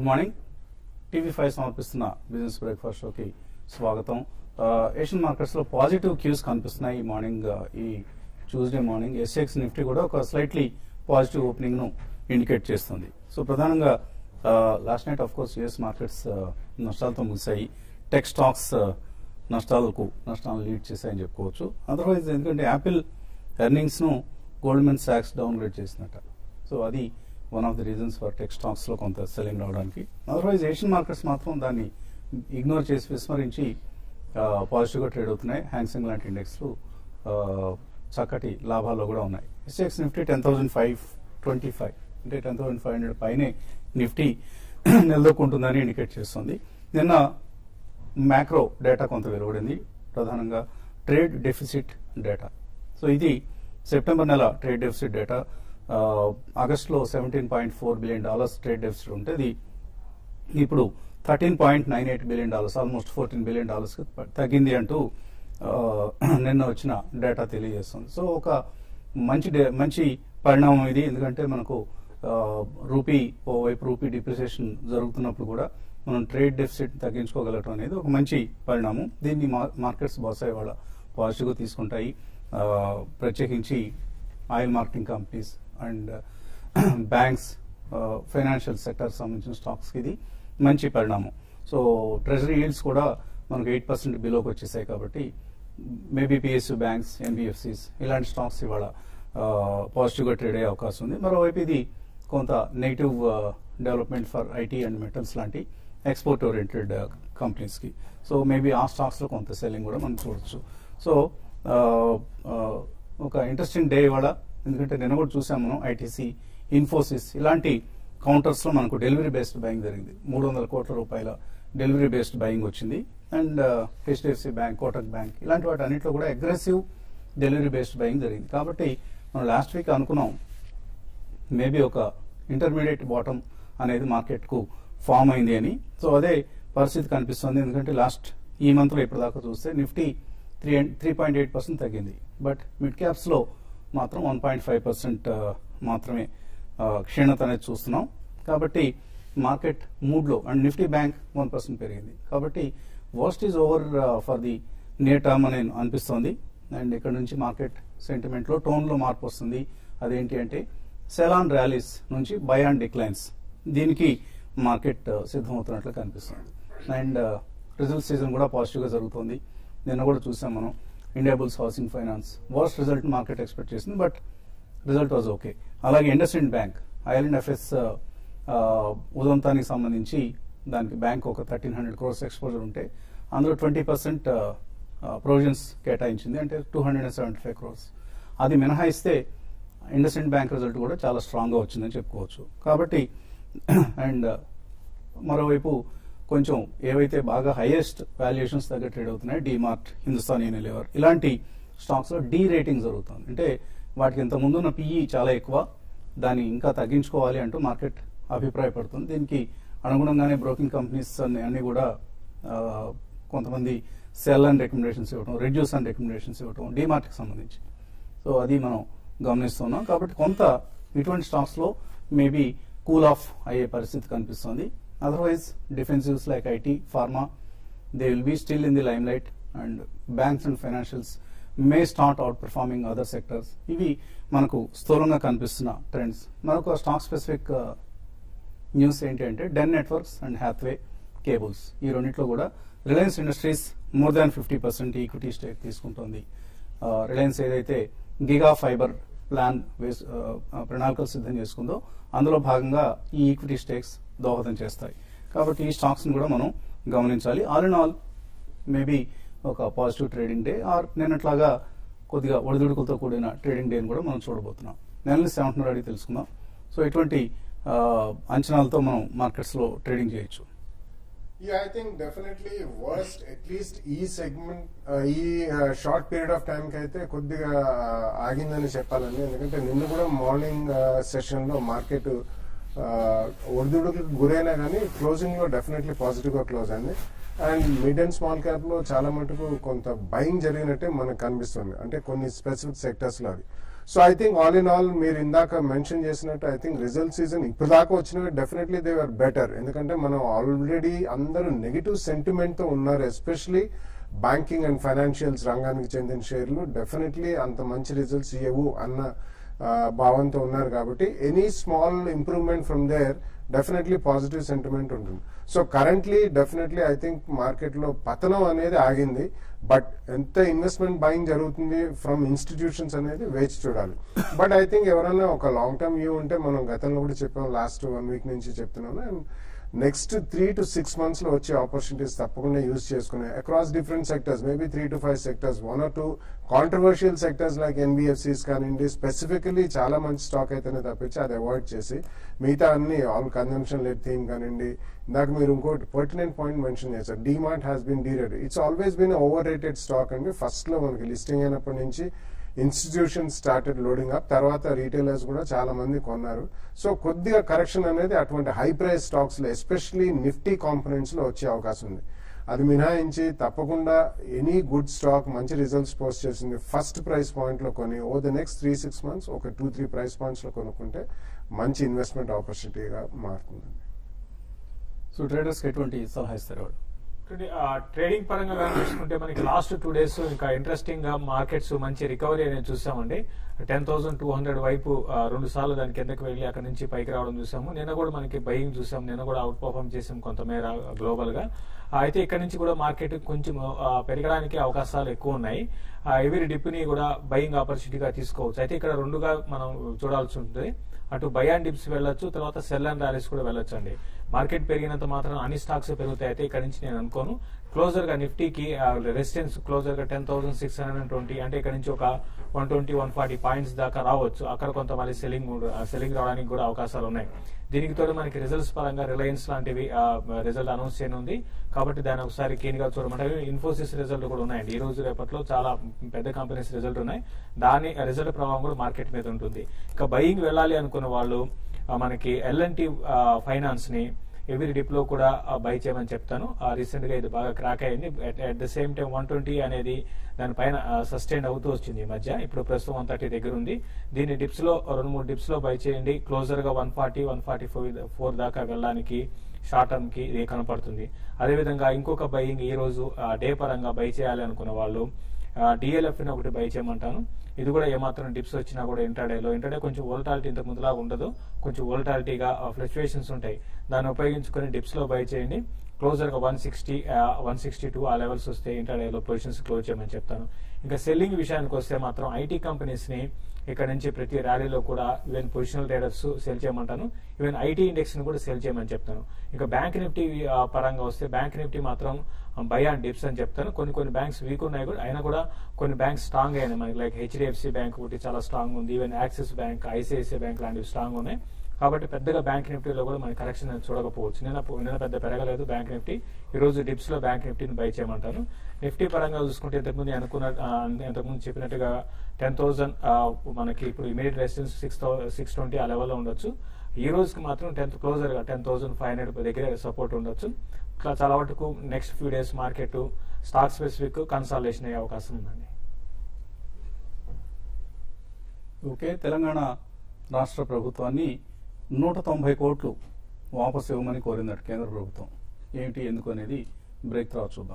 Good morning TV five సమర్పిస్తున్న business breakfast షోకి స్వాగతం ఆ, ఏషియన్ మార్కెట్స్ లో పాజిటివ్ క్యూస్ కనిపిస్తున్నాయి ఈ మార్నింగ్ ఆ, ఈ ట్యూస్డే మార్నింగ్ ఎస్ఎక్స్ నిఫ్టీ కూడా ఒక స్లైట్లీ పాజిటివ్ ఓపెనింగ్ ను ఇండికేట్ చేస్తుంది సో ప్రధానంగా last night of course US markets నష్టాలతో ముగిశాయి టెక్ స్టాక్స్ నష్టాలకు నష్టాలను లీడ్ చేశాయని చెప్పుకోవచ్చు అదర్వైజ్ ఎందుకంటే యాపిల్ ఎర్నింగ్స్ ను గోల్డ్మెన్ సాక్స్ డౌన్ గ్రేడ్ చేసినట్ట సో అది one of the reasons for tech stocks లో కొంత సెల్లింగ్ రావడానికి అదర్వైజ్ ఏషియన్ మార్కెట్స్ మాత్రం దాన్ని ఇగ్నోర్ చేసి విస్మరించి పాజిటివ్ గా ట్రేడ్ అవుతున్నాయి హ్యాంగ్సింగ్ లాంటి ఇండెక్స్లు చక్కటి లాభాల్లో కూడా ఉన్నాయి SGX Nifty ten thousand five twenty five అంటే టెన్ థౌసండ్ ఫైవ్ హండ్రెడ్ పైనే నిఫ్టీ నిలదొక్కుంటుందని ఇండికేట్ చేస్తుంది నిన్న మ్యాక్రో డేటా కొంత వెలువడింది ప్రధానంగా ట్రేడ్ డెఫిసిట్ డేటా సో ఇది సెప్టెంబర్ నెల ట్రేడ్ డెఫిసిట్ డేటా ఆగస్టులో seventeen point four billion dollars trade deficit ఉంటే ఇది ఇప్పుడు thirteen point nine eight billion dollars almost fourteen billion dollars తగ్గింది అంటూ ఆ, నిన్న వచ్చిన డేటా తెలియజేస్తుంది సో ఒక మంచి డే- మంచి పరిణామం ఇది ఎందుకంటే మనకు ఆ, రూపీ ఓవైపు రూపీ డిప్రిసియేషన్ జరుగుతున్నప్పుడు కూడా మనం ట్రేడ్ డెఫిసిట్ తగ్గించుకోగలగటం అనేది ఒక మంచి పరిణామం దీన్ని మా- మార్కెట్స్ బహుశా ఇవాళ పాజిటివ్గా తీసుకుంటాయి ఆ, ప్రత్యేకించి oil marketing companies and banks financial sector సంబంధించిన స్టాక్స్కి ఇది మంచి పరిణామం సో ట్రెజరీ ఈల్డ్స్ కూడా మనకు ఎయిట్ పర్సెంట్ బిలోకి వచ్చేసాయి కాబట్టి మేబీ పిఎస్యూ బ్యాంక్స్ ఎన్బిఎఫ్సిస్ ఇలాంటి స్టాక్స్ ఇవాళ పాజిటివ్గా ట్రేడ్ అయ్యే అవకాశం ఉంది మరోవైపు ఇది కొంత negative development for IT and metals లాంటి ఎక్స్పోర్ట్ ఓరియంటెడ్ కంపెనీస్కి సో మేబీ ఆ స్టాక్స్లో కొంత సెల్లింగ్ కూడా మనం చూడొచ్చు సో ఒక ఇంట్రెస్టింగ్ డే ఇవాళ ఎందుకంటే నిన్న కూడా చూసాం మనం ఐటీసీ ఇన్ఫోసిస్ ఇలాంటి కౌంటర్స్ లో మనకు డెలివరీ బేస్డ్ బయింగ్ జరిగింది మూడు వందల కోట్ల రూపాయల డెలివరీ బేస్డ్ బయింగ్ వచ్చింది and HDFC bank Kotak bank ఇలాంటి వాటి అన్నింటిలో కూడా అగ్రెసివ్ డెలివరీ బేస్డ్ బయింగ్ జరిగింది కాబట్టి మనం లాస్ట్ వీక్ అనుకున్నాం మేబీ ఒక ఇంటర్మీడియట్ బాటమ్ అనేది మార్కెట్ కు ఫామ్ అయింది అని సో అదే పరిస్థితి కనిపిస్తుంది ఎందుకంటే లాస్ట్ ఈ మంత్ లో ఇప్పటిదాకా చూస్తే Nifty three three point eight percent తగ్గింది బట్ మిడ్ క్యాప్స్ లో మాత్రం వన్ పాయింట్ ఫైవ్ పర్సెంట్ మాత్రమే ఆ, క్షీణత అనేది చూస్తున్నాం కాబట్టి మార్కెట్ మూడ్ లో and Nifty bank one percent పెరిగింది కాబట్టి worst is over for the near term అని అనిపిస్తోంది అండ్ ఇక్కడ నుంచి మార్కెట్ సెంటిమెంట్ లో టోన్ లో మార్పు వస్తుంది అదేంటి అంటే సెలాన్ ర్యాలీస్ నుంచి బై అండ్ డిక్లైన్స్ దీనికి మార్కెట్ ఆ, సిద్ధమవుతున్నట్లు కనిపిస్తుంది అండ్ రిజల్ట్ సీజన్ కూడా పాజిటివ్ గా జరుగుతుంది నిన్న కూడా చూసాం మనం Indiabulls housing finance worst result market expect చేసింది బట్ రిజల్ట్ వాజ్ ఓకే అలాగే ఇండస్ఇండ్ బ్యాంక్ ఐర్లాండ్ ఎఫ్ఎస్ ఉదంతానికి సంబంధించి దానికి బ్యాంక్ ఒక థర్టీన్ హండ్రెడ్ క్రోర్స్ ఎక్స్పోజర్ ఉంటే అందులో ట్వంటీ పర్సెంట్ ప్రొవిజన్స్ కేటాయించింది అంటే two hundred and seventy five crores అది మినహాయిస్తే ఇండస్ఇండ్ బ్యాంక్ రిజల్ట్ కూడా చాలా స్ట్రాంగ్గా వచ్చిందని చెప్పుకోవచ్చు కాబట్టి అండ్ మరోవైపు కొంచెం ఏవైతే బాగా హైయెస్ట్ వాల్యుయేషన్స్ దగ్గర ట్రేడ్ అవుతున్నాయి డిమార్ట్ హిందుస్థాన్ యూనిలివర్ ఇలాంటి స్టాక్స్ లో డీ రేటింగ్ జరుగుతుంది అంటే వాటికి ఇంత ముందున్న పిఈ చాలా ఎక్కువ దాన్ని ఇంకా తగ్గించుకోవాలి అంటూ మార్కెట్ అభిప్రాయపడుతుంది దీనికి అనుగుణంగానే బ్రోకింగ్ కంపెనీస్ అన్ని అన్ని కూడా ఆ, కొంతమంది సెల్ అండ్ రికమెండేషన్స్ ఇవ్వడం రెడ్యూస్ అండ్ రికమెండేషన్స్ ఇవ్వడం డిమార్ట్కి సంబంధించి సో అది మనం గమనిస్తున్నాం కాబట్టి కొంత ఇటువంటి స్టాక్స్ లో మేబీ కూల్ ఆఫ్ అయ్యే పరిస్థితి కనిపిస్తుంది otherwise defensives like IT pharma they will be still in the limelight and banks and financials may start outperforming other sectors ఇవి మనకు స్థూలంగా కనిపిస్తున్న ట్రెండ్స్ మరొక స్టాక్ స్పెసిఫిక్ న్యూస్ ఏంటి అంటే Den Networks and Hathway cables ఈ రెండింటిలో కూడా Reliance Industries more than fifty percent equity stake తీసుకుంటోంది రిలయన్స్ ఏదైతే గిగా ఫైబర్ ప్లాన్ వేస్ ఆ, ఆ, ప్రణాళికలు సిద్ధం చేసుకుందో అందులో భాగంగా ఈ ఈక్విటీ స్టేక్స్ దోహదం చేస్తాయి కాబట్టి ఈ స్టాక్స్ ని కూడా మనం గమనించాలి ఆల్ ఇన్ ఆల్ మేబీ ఒక పాజిటివ్ ట్రేడింగ్ డే ఆర్ నిన్నట్లాగా కొద్దిగా ఒడిదుడుకులతో కూడిన ట్రేడింగ్ డే కూడా మనం చూడబోతున్నాం నెలలు ఏమంటున్నారు అడిగి తెలుసుకుందాం సో ఇటువంటి ఆ, అంచనాలతో మనం మార్కెట్స్ లో ట్రేడింగ్ చేయొచ్చు Yeah, I think definitely worst at least ఈ సెగ్మెంట్ ఈ షార్ట్ పీరియడ్ ఆఫ్ టైం కి అయితే కొద్దిగా uh, ఆగిందని చెప్పాలండి ఎందుకంటే నిన్న కూడా మార్నింగ్ సెషన్ లో మార్కెట్ ఒడిదుడుకు గురైనా కానీ క్లోజింగ్ లో డెఫినెట్లీ పాజిటివ్ గా క్లోజ్ అయింది and mid and small cap లో చాలా మటుకు కొంత బయింగ్ జరిగినట్టే మనకు కనిపిస్తుంది అంటే కొన్ని స్పెసిఫిక్ సెక్టర్స్ లో అది so I think all in all మీరు ఇందాక మెన్షన్ చేసినట్టు ఐ థింక్ రిజల్ట్ సీజన్ ఇప్పుడు దాకా వచ్చినవి డెఫినెట్లీ దే ఆర్ బెటర్ ఎందుకంటే మనం ఆల్రెడీ అందరూ నెగిటివ్ సెంటిమెంట్ తో ఉన్నారు ఎస్పెషలీ బ్యాంకింగ్ అండ్ ఫైనాన్షియల్స్ రంగానికి చెందిన షేర్లు డెఫినెట్లీ అంత మంచి రిజల్ట్స్ ఇవ్వవు అన్న ఆ, భావంతో ఉన్నారు కాబట్టి any small improvement from there definitely positive sentiment ఉంటుంది so currently definitely I think market లో పతనం అనేది ఆగింది బట్ ఎంత ఇన్వెస్ట్మెంట్ బయింగ్ జరుగుతుంది ఫ్రమ్ ఇన్స్టిట్యూషన్స్ అనేది వేచి చూడాలి బట్ ఐ థింక్ ఎవరైనా ఒక లాంగ్ టర్మ్ వ్యూ ఉంటే మనం గతంలో కూడా చెప్పాం లాస్ట్ వన్ వీక్ నుంచి చెప్తున్నాను next three to six months లో వచ్చే ఆపర్చునిటీస్ తప్పకుండా యూజ్ చేసుకునే across different sectors maybe three to five sectors one or two controversial sectors like NBFCs కానివ్వండి స్పెసిఫికలీ చాలా మంచి స్టాక్ అయితేనే తప్పించి అది అవాయిడ్ చేసి మిగతా అన్ని ఆల్ కన్జంప్షన్ లెడ్ థీమ్ కానివ్వండి ఇందాక మీరు ఇంకోటి పర్టినెంట్ పాయింట్ మెన్షన్ చేశారు DMart has been derated it's always been overrated stock అండి ఫస్ట్ లో మనకి లిస్టింగ్ అయినప్పటి నుంచి ఇన్స్టిట్యూషన్ స్టార్టెడ్ లోడింగ్ అప్ తర్వాత రీటైలర్స్ కూడా చాలా మంది కొన్నారు సో కొద్దిగా కరెక్షన్ అనేది అటువంటి హై ప్రైస్ స్టాక్స్ లో ఎస్పెషలీ నిఫ్టీ కాంపనెంట్స్ లో వచ్చే అవకాశం ఉంది అది మినహాయించి తప్పకుండా ఎనీ గుడ్ స్టాక్ మంచి రిజల్ట్స్ పోస్ట్ చేసింది ఫస్ట్ ప్రైస్ పాయింట్ లో కొని over the next three six months ఒక టూ త్రీ ప్రైస్ పాయింట్స్ లో కొనుక్కుంటే మంచి ఇన్వెస్ట్మెంట్ ఆపర్చునిటీగా మారుతుంది సో ట్రేడర్స్కి ఎటువంటి సలహా ఇస్తారు వాళ్ళు చూడండి, ఆ, ట్రేడింగ్ పరంగా కానీ చూసుకుంటే మనకి లాస్ట్ టూ డేస్ ఇంకా ఇంట్రెస్టింగ్ గా మార్కెట్స్ మంచి రికవరీ అనేది చూసామండి టెన్ థౌసండ్ టూ హండ్రెడ్ వైపు ఆ, రెండు సార్లు దాని కిందకి వెళ్ళి అక్కడ నుంచి పైకి రావడం చూసాము నిన్న కూడా మనకి బయింగ్ చూసాము నిన్న కూడా అవుట్ పర్ఫామ్ చేసాం కొంతమేర గ్లోబల్ గా ఆ, అయితే ఇక్కడ నుంచి కూడా మార్కెట్ కొంచెం ఆ, పెరగడానికి అవకాశాలు ఎక్కువ ఉన్నాయి ఎవరి డిప్ ని కూడా బయింగ్ ఆపర్చునిటీగా తీసుకోవచ్చు అయితే ఇక్కడ రెండుగా మనం చూడాల్సి ఉంటుంది అటు బై అండ్ డిప్స్ వెళ్ళొచ్చు తర్వాత సెల్ అండ్ ర్యాలీస్ కూడా వెళ్ళొచ్చు అండి మార్కెట్ పెరిగినంత మాత్రం అన్ని స్టాక్స్ పెరుగుతాయి అయితే ఇక్కడ నుంచి నేను అనుకోను క్లోజర్ గా నిఫ్టీకి రెసిస్టెన్స్ క్లోజర్ గా ten thousand six hundred twenty అంటే ఇక్కడ నుంచి ఒక one twenty one forty points దాకా రావచ్చు అక్కడ కొంత మళ్ళీ సెల్లింగ్ సెల్లింగ్ రావడానికి కూడా అవకాశాలు ఉన్నాయి దీనికి తోడు మనకి రిజల్ట్స్ పరంగా రిలయన్స్ లాంటివి రిజల్ట్ అనౌన్స్ చేయనుంది కాబట్టి దాన్ని ఒకసారి కీన్ గా చూడమంటే ఇన్ఫోసిస్ రిజల్ట్ కూడా ఉన్నాయండి ఈ రోజు రేపట్లో చాలా పెద్ద కంపెనీస్ రిజల్ట్ ఉన్నాయి దాని రిజల్ట్ ప్రభావం కూడా మార్కెట్ మీద ఉంటుంది ఇంకా బయింగ్ వెళ్ళాలి అనుకున్న వాళ్ళు ఆ, మనకి ఎల్ఎన్టీ ఫైనాన్స్ ని ఎవరి డిప్ లో కూడా బై చేయమని చెప్తాను రీసెంట్ గా ఇది బాగా క్రాక్ అయింది at the same time one twenty అనేది దానిపైన సస్టైన్ అవుతూ వచ్చింది ఈ మధ్య ఇప్పుడు ప్రస్తుతం వన్ థర్టీ దగ్గర ఉంది దీన్ని డిప్స్ లో రెండు మూడు డిప్స్ లో బై చేయండి క్లోజర్ గా one forty one forty four దాకా వెళ్ళడానికి షార్ట్ టర్మ్ కి ఇది కనపడుతుంది అదేవిధంగా ఇంకొక బయింగ్ ఈ రోజు డే పరంగా బై చేయాలి అనుకున్న వాళ్ళు డిఎల్ఎఫ్ ని ఒకటి బై చేయమంటాను ఇది కూడా ఏమాత్రం డిప్స్ వచ్చినా కూడా ఇంటర్డేలో ఇంటర్డే కొంచెం వోల్టాలిటీ ఇంత ముందులాగా ఉండదు కొంచెం వోల్టాలిటీగా ఫ్లక్చుయేషన్స్ ఉంటాయి దాన్ని ఉపయోగించుకొని డిప్స్ లో బై చేయండి క్లోజర్ గా one sixty one sixty two ఆ లెవెల్స్ వస్తే ఇంటర్డేలో పొజిషన్స్ క్లోజ్ చేయమని చెప్తాను ఇంకా సెల్లింగ్ విషయానికి వస్తే మాత్రం ఐటీ కంపెనీస్ ని ఇక్కడ నుంచి ప్రతి ర్యాలీలో కూడా ఈవెన్ పొజిషనల్ ట్రేడర్స్ సెల్ చేయమంటాను ఈవెన్ ఐటీ ఇండెక్స్ ని కూడా సెల్ చేయమని చెప్తాను ఇంకా బ్యాంక్ నిఫ్టీ ఆ, పరంగా వస్తే బ్యాంక్ నిఫ్టీ మాత్రం బై అండ్ డిప్స్ అని చెప్తాను కొన్ని కొన్ని బ్యాంక్స్ వీక్ ఉన్నాయి కూడా అయినా కూడా కొన్ని బ్యాంక్స్ స్ట్రాంగ్ అయినాయి మనకి లైక్ హెచ్డిఎఫ్సి బ్యాంక్ ఒకటి చాలా స్ట్రాంగ్ ఉంది even Axis bank ICICI bank లాంటివి స్ట్రాంగ్ ఉన్నాయి కాబట్టి పెద్దగా బ్యాంక్ నిఫ్టీలో కూడా మనకి కరెక్షన్ అనేది చూడకపోవచ్చు నిన్న నిన్న పెద్ద పెరగలేదు బ్యాంక్ నిఫ్టీ ఈ రోజు డిప్స్ లో బ్యాంక్ నిఫ్టీని బై చేయమంటాను నిఫ్టీ పరంగా చూసుకుంటే ఇంతకుముందు నేను అనుకున్న ఆ, ఇంతకుముందు చెప్పినట్టుగా టెన్ థౌసండ్ మనకి ఇప్పుడు immediate resistance six six twenty ఆ లెవెల్లో ఉండొచ్చు ఈ రోజుకి మాత్రం టెన్త్ క్లోజర్ గా టెన్ థౌసండ్ ఫైవ్ హండ్రెడ్ దగ్గర సపోర్ట్ ఉండొచ్చు ఇట్లా చాలా వరకు next few days market stock specific consolidation అయ్యే అవకాశం ఉందండి ఓకే తెలంగాణ రాష్ట్ర ప్రభుత్వాన్ని నూట తొంభై కోట్లు వాపసు ఇవ్వమని కోరిందట కేంద్ర ప్రభుత్వం ఏమిటి ఎందుకు అనేది బ్రేక్ తర్వాత చూద్దాం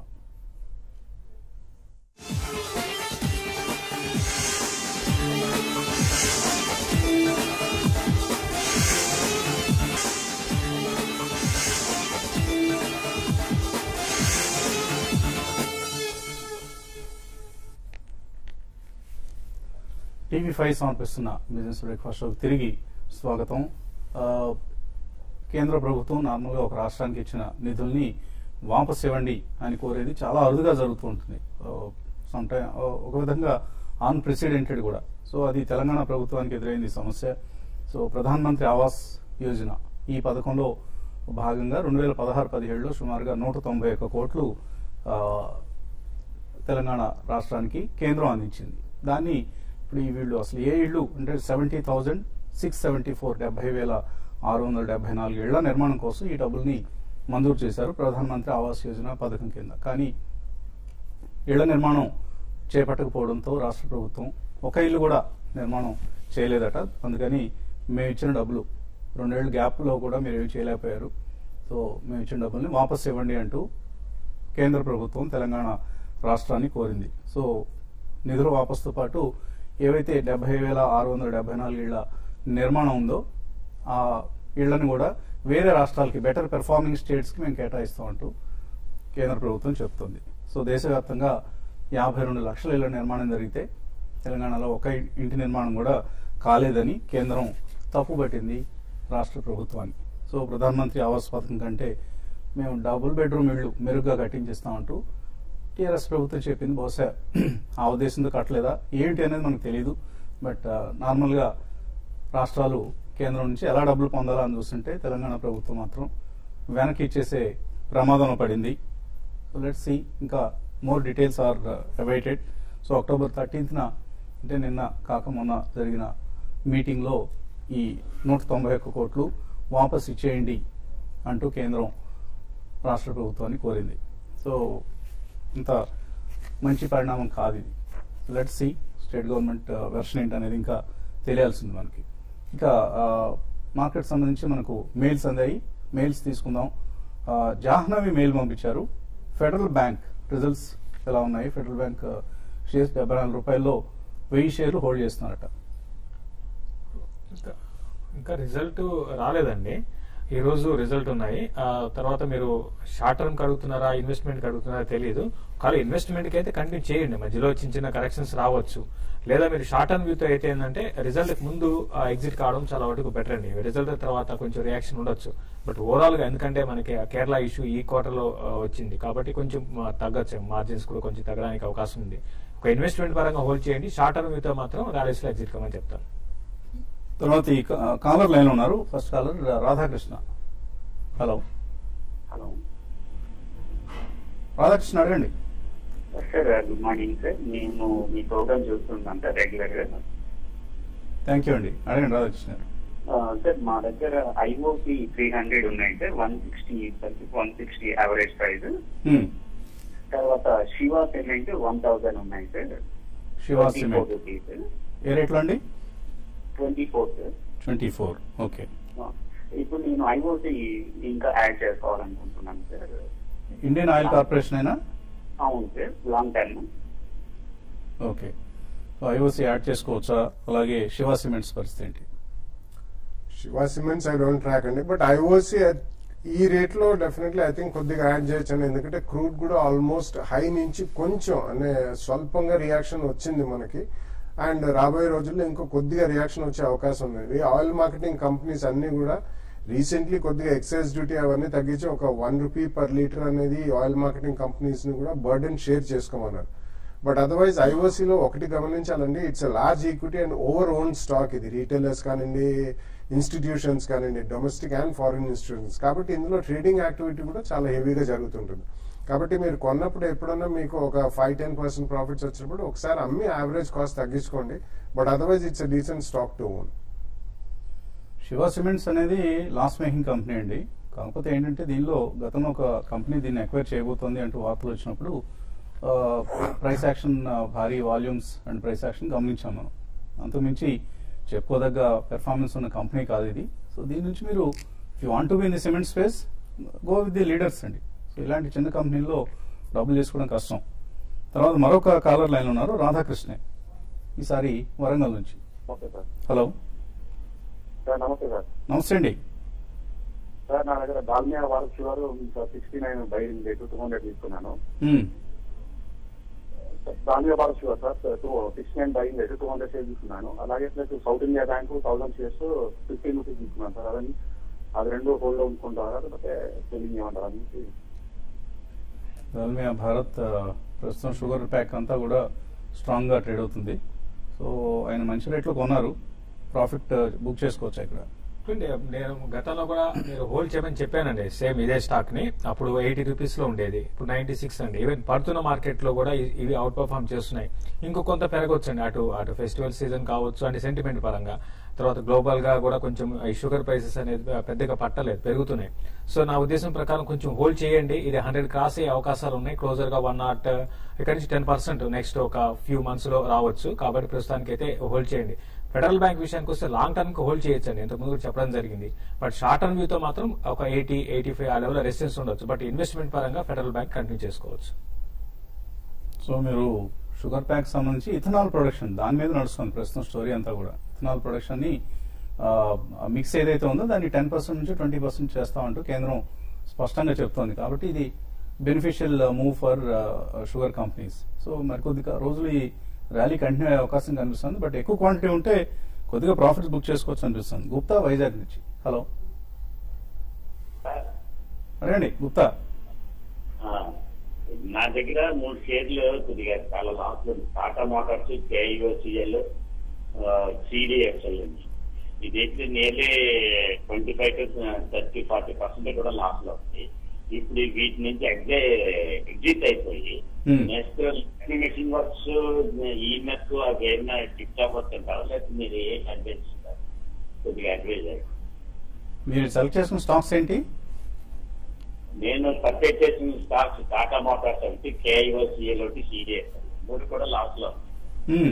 టీవీ ఫైవ్ సమర్పిస్తున్న బిజినెస్ బ్రేక్ఫాస్ట్ షోకి తిరిగి స్వాగతం ఆ, కేంద్ర ప్రభుత్వం నార్మల్గా ఒక రాష్ట్రానికి ఇచ్చిన నిధుల్ని వాపస్ ఇవ్వండి అని కోరేది చాలా అరుదుగా జరుగుతూ ఉంటుంది సమ్ టైమ్ ఒక విధంగా అన్ప్రెసిడెంటెడ్ కూడా సో అది తెలంగాణ ప్రభుత్వానికి ఎదురైంది ఈ సమస్య సో ప్రధాన మంత్రి ఆవాస్ యోజన ఈ పథకంలో భాగంగా రెండు వేల పదహారు పదిహేడులో సుమారుగా నూట తొంభై ఒక్క కోట్లు ఆ, తెలంగాణ రాష్ట్రానికి కేంద్రం అందించింది దాన్ని ఇప్పుడు ఈ వీళ్ళు అసలు ఏ ఇళ్ళు అంటే seventy thousand six seventy four డెబ్బై వేల ఆరు వందల డెబ్బై నాలుగు ఇళ్ల నిర్మాణం కోసం ఈ డబ్బుల్ని మంజూరు చేశారు ప్రధానమంత్రి ఆవాస్ యోజన పథకం కింద కానీ ఇళ్ల నిర్మాణం చేపట్టకపోవడంతో రాష్ట్ర ప్రభుత్వం ఒక ఇల్లు కూడా నిర్మాణం చేయలేదట అందుకని మేము ఇచ్చిన డబ్బులు రెండేళ్ళు గ్యాప్లో కూడా మీరు ఏమి చేయలేకపోయారు సో మేము ఇచ్చిన డబ్బుల్ని వాపస్ ఇవ్వండి అంటూ కేంద్ర ప్రభుత్వం తెలంగాణ రాష్ట్రాన్ని కోరింది సో నిధుల వాపసుతో పాటు ఏవైతే డెబ్బై వేల ఆరు వందల డెబ్బై నాలుగు ఇళ్ల నిర్మాణం ఉందో ఆ ఇళ్లను కూడా వేరే రాష్ట్రాలకి బెటర్ పెర్ఫార్మింగ్ స్టేట్స్కి మేము కేటాయిస్తామంటూ కేంద్ర ప్రభుత్వం చెప్తుంది సో దేశవ్యాప్తంగా యాభై రెండు లక్షల ఇళ్ల నిర్మాణం జరిగితే తెలంగాణలో ఒక ఇంటి నిర్మాణం కూడా కాలేదని కేంద్రం తప్పుపట్టింది రాష్ట్ర ప్రభుత్వాన్ని సో ప్రధానమంత్రి ఆవాస్ పథకం కంటే మేము డబుల్ బెడ్రూమ్ ఇళ్ళు మెరుగ్గా కట్టించిస్తామంటూ టీఆర్ఎస్ ప్రభుత్వం చెప్పింది బహుశా ఆ ఉద్దేశంతో కట్టలేదా ఏంటి అనేది మనకు తెలియదు బట్ నార్మల్గా రాష్ట్రాలు కేంద్రం నుంచి ఎలా డబ్బులు పొందాలా అని చూస్తుంటే తెలంగాణ ప్రభుత్వం మాత్రం వెనక్కి ఇచ్చేసే ప్రమాదంలో పడింది సో లెట్ సి ఇంకా more details are awaited so October థర్టీన్త్న అంటే నిన్న కాక మొన్న జరిగిన మీటింగ్లో ఈ నూట తొంభై ఒక్క కోట్లు వాపస్ ఇచ్చేయండి అంటూ కేంద్రం రాష్ట్ర ప్రభుత్వాన్ని కోరింది సో ఇంత మంచి పరిణామం కాదు ఇది let see state government version ఏంటి అనేది ఇంకా తెలియాల్సింది మనకి ఇంకా మార్కెట్ సంబంధించి మనకు మెయిల్స్ అందాయి మెయిల్స్ తీసుకుందాం ఆ, జాహ్నవి మెయిల్ పంపించారు ఫెడరల్ బ్యాంక్ రిజల్ట్స్ ఎలా ఉన్నాయి ఫెడరల్ బ్యాంక్ షేర్స్ డెబ్బై నాలుగు రూపాయల్లో వెయ్యి షేర్లు హోల్డ్ చేస్తున్నారట ఇంకా ఇంకా రిజల్ట్ రాలేదండి ఈ రోజు రిజల్ట్ ఉన్నాయి ఆ తర్వాత మీరు షార్ట్ టర్మ్ కడుగుతున్నారా ఇన్వెస్ట్మెంట్ కడుగుతున్నారా తెలియదు కానీ ఇన్వెస్ట్మెంట్ కి అయితే కంటిన్యూ చేయండి మధ్యలో చిన్న చిన్న కరెక్షన్స్ రావచ్చు లేదా మీరు షార్ట్ టర్మ్ వ్యూతో అయితే ఏంటంటే రిజల్ట్ కి ముందు ఎగ్జిట్ కావడం చాలా వరకు బెటర్ అండి రిజల్ట్ తర్వాత కొంచెం రియాక్షన్ ఉండొచ్చు బట్ ఓవరాల్ గా ఎందుకంటే మనకి ఆ కేరళ ఇష్యూ ఈ క్వార్టర్ లో ఆ, వచ్చింది కాబట్టి కొంచెం ఆ, తగ్గచ్చు మార్జిన్స్ కూడా కొంచెం తగ్గడానికి అవకాశం ఉంది ఒక ఇన్వెస్ట్మెంట్ పరంగా హోల్డ్ చేయండి షార్ట్ టర్మ్ వ్యూతో మాత్రం ర్యాలీస్ లో ఎగ్జిట్ కమని చెప్తాను తర్వాత ఈ కా- కాలర్ లైన్ ఉన్నారు first caller Radhakrishna hello hello Radhakrishna అడగండి సార్ గుడ్ మార్నింగ్ సార్ నేను మీ ప్రోగ్రామ్ చూస్తున్నాను సార్ రెగ్యులర్ గా థ్యాంక్ యూ అండి అడగండి రాధాకృష్ణ గారు ఆ, సార్ మా దగ్గర ఐఓసి త్రీ హండ్రెడ్ ఉన్నాయి sir one sixty one sixty average price hmm. తర్వాత శివ సిమెంట్ వన్ థౌసండ్ ఉన్నాయి సార్ శివ సిమెంట్ రూపీస్ ఏ రేట్లో అండి twenty four sir twenty four okay ఆ, ఇప్పుడు నేను ఐఓసి ఇంకా యాడ్ చేసుకోవాలనుకుంటున్నాను సార్ ఇండియన్ ఆయిల్ కార్పొరేషన్ అయినా అవును sir long term okay IOC add చేసుకోవచ్చా అలాగే శివ సిమెంట్స్ పరిస్థితి ఏంటి Shiva cements I don't track అండి బట్ ఐఓసి ఈ రేట్ లో డెఫినెట్లీ ఐ థింక్ కొద్దిగా యాడ్ చేయొచ్చు అండి ఎందుకంటే క్రూడ్ కూడా ఆల్మోస్ట్ హై నుంచి కొంచెం అంటే స్వల్పంగా రియాక్షన్ వచ్చింది మనకి అండ్ రాబోయే రోజుల్లో ఇంకో కొద్దిగా రియాక్షన్ వచ్చే అవకాశం ఉంది ఈ ఆయిల్ మార్కెటింగ్ కంపెనీస్ అన్ని కూడా రీసెంట్లీ కొద్దిగా ఎక్సైజ్ డ్యూటీ అవన్నీ తగ్గించి ఒక వన్ రూపీ పర్ లీటర్ అనేది ఆయిల్ మార్కెటింగ్ కంపెనీస్ ని కూడా బర్డెన్ షేర్ చేసుకోమన్నారు బట్ అదర్వైజ్ ఐఓసీలో ఒకటి గమనించాలండి it's large equity and over own stock ఇది రీటైలర్స్ కానివ్వండి ఇన్స్టిట్యూషన్స్ కానివ్వండి డొమెస్టిక్ అండ్ ఫారిన్ ఇన్స్టిట్యూషన్స్ కాబట్టి ఇందులో ట్రేడింగ్ యాక్టివిటీ కూడా చాలా హెవీగా జరుగుతుంటుంది కాబట్టి మీరు కొన్నప్పుడు ఎప్పుడన్నా మీకు ఒక ఫైవ్ టెన్ పర్సెంట్ ప్రాఫిట్స్ వచ్చినప్పుడు ఒకసారి అమ్మి యావరేజ్ కాస్ట్ తగ్గించుకోండి but otherwise it's decent stock to own Shiva cements అనేది లాస్ మేకింగ్ కంపెనీ అండి కాకపోతే ఏంటంటే దీనిలో గతంలో ఒక కంపెనీ దీన్ని ఎక్వైర్ చేయబోతోంది అంటూ వార్తలు వచ్చినప్పుడు ప్రైస్ యాక్షన్ భారీ వాల్యూమ్స్ అండ్ ప్రైస్ యాక్షన్ గమనించాం మనం అంతకుమించి చెప్పుకోదగ్గ పెర్ఫార్మెన్స్ ఉన్న కంపెనీ కాదు ఇది సో దీని నుంచి మీరు you want to be in the cement space go with the leaders అండి సో ఇలాంటి చిన్న కంపెనీల్లో డబ్బులు చేసుకోవడం కష్టం తర్వాత మరొక కాలర్ లైన్ ఉన్నారు రాధాకృష్ణ ఈసారి వరంగల్ నుంచి ఓకే సార్ హలో సార్ నమస్తే సార్ నమస్తే అండి సార్ నా దగ్గర దాల్మియా వారు sugar sixty nine buy rate two hundred తీసుకున్నాను మ్మ్. దాల్మియా వారు sugar sir two sixty nine buy rate two hundred shares తీసుకున్నాను అలాగే plus south India bank thousand shares fifteen rupees తీసుకున్నాను సార్ అవన్నీ అది రెండు హోల్డ్ ఉంచుకుంటారా లేకపోతే సెల్లింగ్ చేయమంటారా అని దాల్మియా భారత్ ఆ, ప్రస్తుతం షుగర్ ప్యాక్ అంతా కూడా స్ట్రాంగ్గా ట్రేడ్ అవుతుంది సో ఆయన మంచి రేట్లో కొన్నారు ప్రాఫిట్ ఆ, బుక్ చేసుకోవచ్చు ఇక్కడ చూడండి, నేను గతంలో కూడా మీరు హోల్డ్ చేయమని చెప్పానండి సేమ్ ఇదే స్టాక్ ని అప్పుడు ఎయిటీ రూపీస్ లో ఉండేది ఇప్పుడు నైన్టీ సిక్స్ అండి ఈవెన్ పడుతున్న మార్కెట్ లో కూడా ఇ- ఇవి అవుట్ పర్ఫార్మ్ చేస్తున్నాయి ఇంకో కొంత పెరగొచ్చు అండి అటు అటు ఫెస్టివల్ సీజన్ కావచ్చు అంటే సెంటిమెంట్ పరంగా తర్వాత గ్లోబల్ గా కూడా కొంచెం ఈ షుగర్ ప్రైసెస్ అనేది పెద్దగా పట్టలేదు పెరుగుతున్నాయి సో నా ఉద్దేశం ప్రకారం కొంచెం హోల్డ్ చేయండి ఇది హండ్రెడ్ క్రాస్ అయ్యే అవకాశాలు ఉన్నాయి క్లోజర్ గా వన్ నాట్ ఇక్కడ నుంచి టెన్ పర్సెంట్ నెక్స్ట్ ఒక ఫ్యూ మంత్స్ లో రావచ్చు కాబట్టి ప్రస్తుతానికి అయితే హోల్డ్ చేయండి ఫెడరల్ బ్యాంక్ విషయానికి వస్తే లాంగ్ టర్మ్ కి హోల్డ్ చేయొచ్చు అండి ఇంతకుముందు కూడా చెప్పడం జరిగింది బట్ షార్ట్ టర్మ్ వ్యూతో మాత్రం ఒక ఎయిటీ ఎయిటీ ఫైవ్ ఆ లెవెల్ రెసిస్టెన్స్ ఉండొచ్చు బట్ ఇన్వెస్ట్మెంట్ పరంగా ఫెడరల్ బ్యాంక్ కంటిన్యూ చేసుకోవచ్చు సో మీరు షుగర్ ప్యాక్ సంబంధించి ఇథనాల్ ప్రొడక్షన్ దాని మీద నడుస్తుంది ప్రస్తుతం స్టోరీ అంతా కూడా ఇథనాల్ ప్రొడక్షన్ ని మిక్స్ ఏదైతే ఉందో దాన్ని టెన్ పర్సెంట్ నుంచి ట్వంటీ పర్సెంట్ చేస్తామంటూ కేంద్రం స్పష్టంగా చెప్తోంది కాబట్టి ఇది beneficial move for sugar companies so మరి కొద్దిగా రోజులు ఈ ర్యాలీ కంటిన్యూ అయ్యే అవకాశం కనిపిస్తుంది బట్ ఎక్కువ క్వాంటిటీ ఉంటే కొద్దిగా ప్రాఫిట్స్ బుక్ చేసుకోవచ్చు అనిపిస్తుంది గుప్తా వైజాగ్ నుంచి హలో అడగండి గుప్తా ఆ, నా దగ్గర మూడు షేర్లు కొద్దిగా చాలా లాస్ ఉంది టాటా మోటార్స్ కేఐఓసిఎల్ సిడిఎఫ్ఎల్ ఉంది ఇది అయితే nearly twenty five to thirty forty percent కూడా లాస్ లో ఉంది ఇప్పుడు వీటి నుంచి ఎగ్జే ఎగ్జిట్ అయిపోయి Hmm. నెక్స్ట్ మెషిన్ వర్క్స్ ఈమెక్ అవి ఏమైనా టిప్ టాప్ వస్తుంటారా లేకపోతే మీరు ఏం అడ్వైజ్ ఇస్తారు కొద్దిగా అడ్వైజ్ అయ్యి మీరు సెలెక్ట్ చేసుకున్న స్టాక్స్ ఏంటి నేను పర్చేజ్ చేసిన స్టాక్స్ టాటా మోటార్స్ ఒకటి కేఐఓసిఎల్ ఒకటి సిడిఎస్ మూడు కూడా లాస్ లో మ్మ్.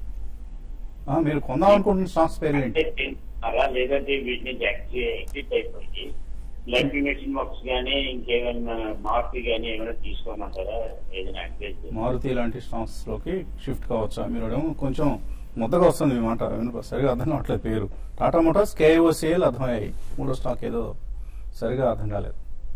ఆ, మీరు కొందాం అనుకుంటున్న స్టాక్స్ పేరు ఏంటి అలా లేదంటే వీటి నుంచి ఎగ్జిట్ అయిపోయి బ్లడ్ మెషిన్ వర్క్స్ గానీ ఇంకేమైనా మార్పు గానీ ఏమైనా తీసుకోమంటారా ఏదైనా అడ్వైజ్ మారుతి లాంటి స్టాక్స్ లోకి షిఫ్ట్ కావచ్చా మీరు ఏమో కొంచెం ముద్దగా వస్తుంది మీ మాట వినప- సరిగా అర్థం కావట్లేదు పేరు టాటా మోటార్స్ కేఓసిఎల్ అర్థమయ్యాయి మూడో స్టాక్ ఏదో సరిగా అర్థం కాలేదు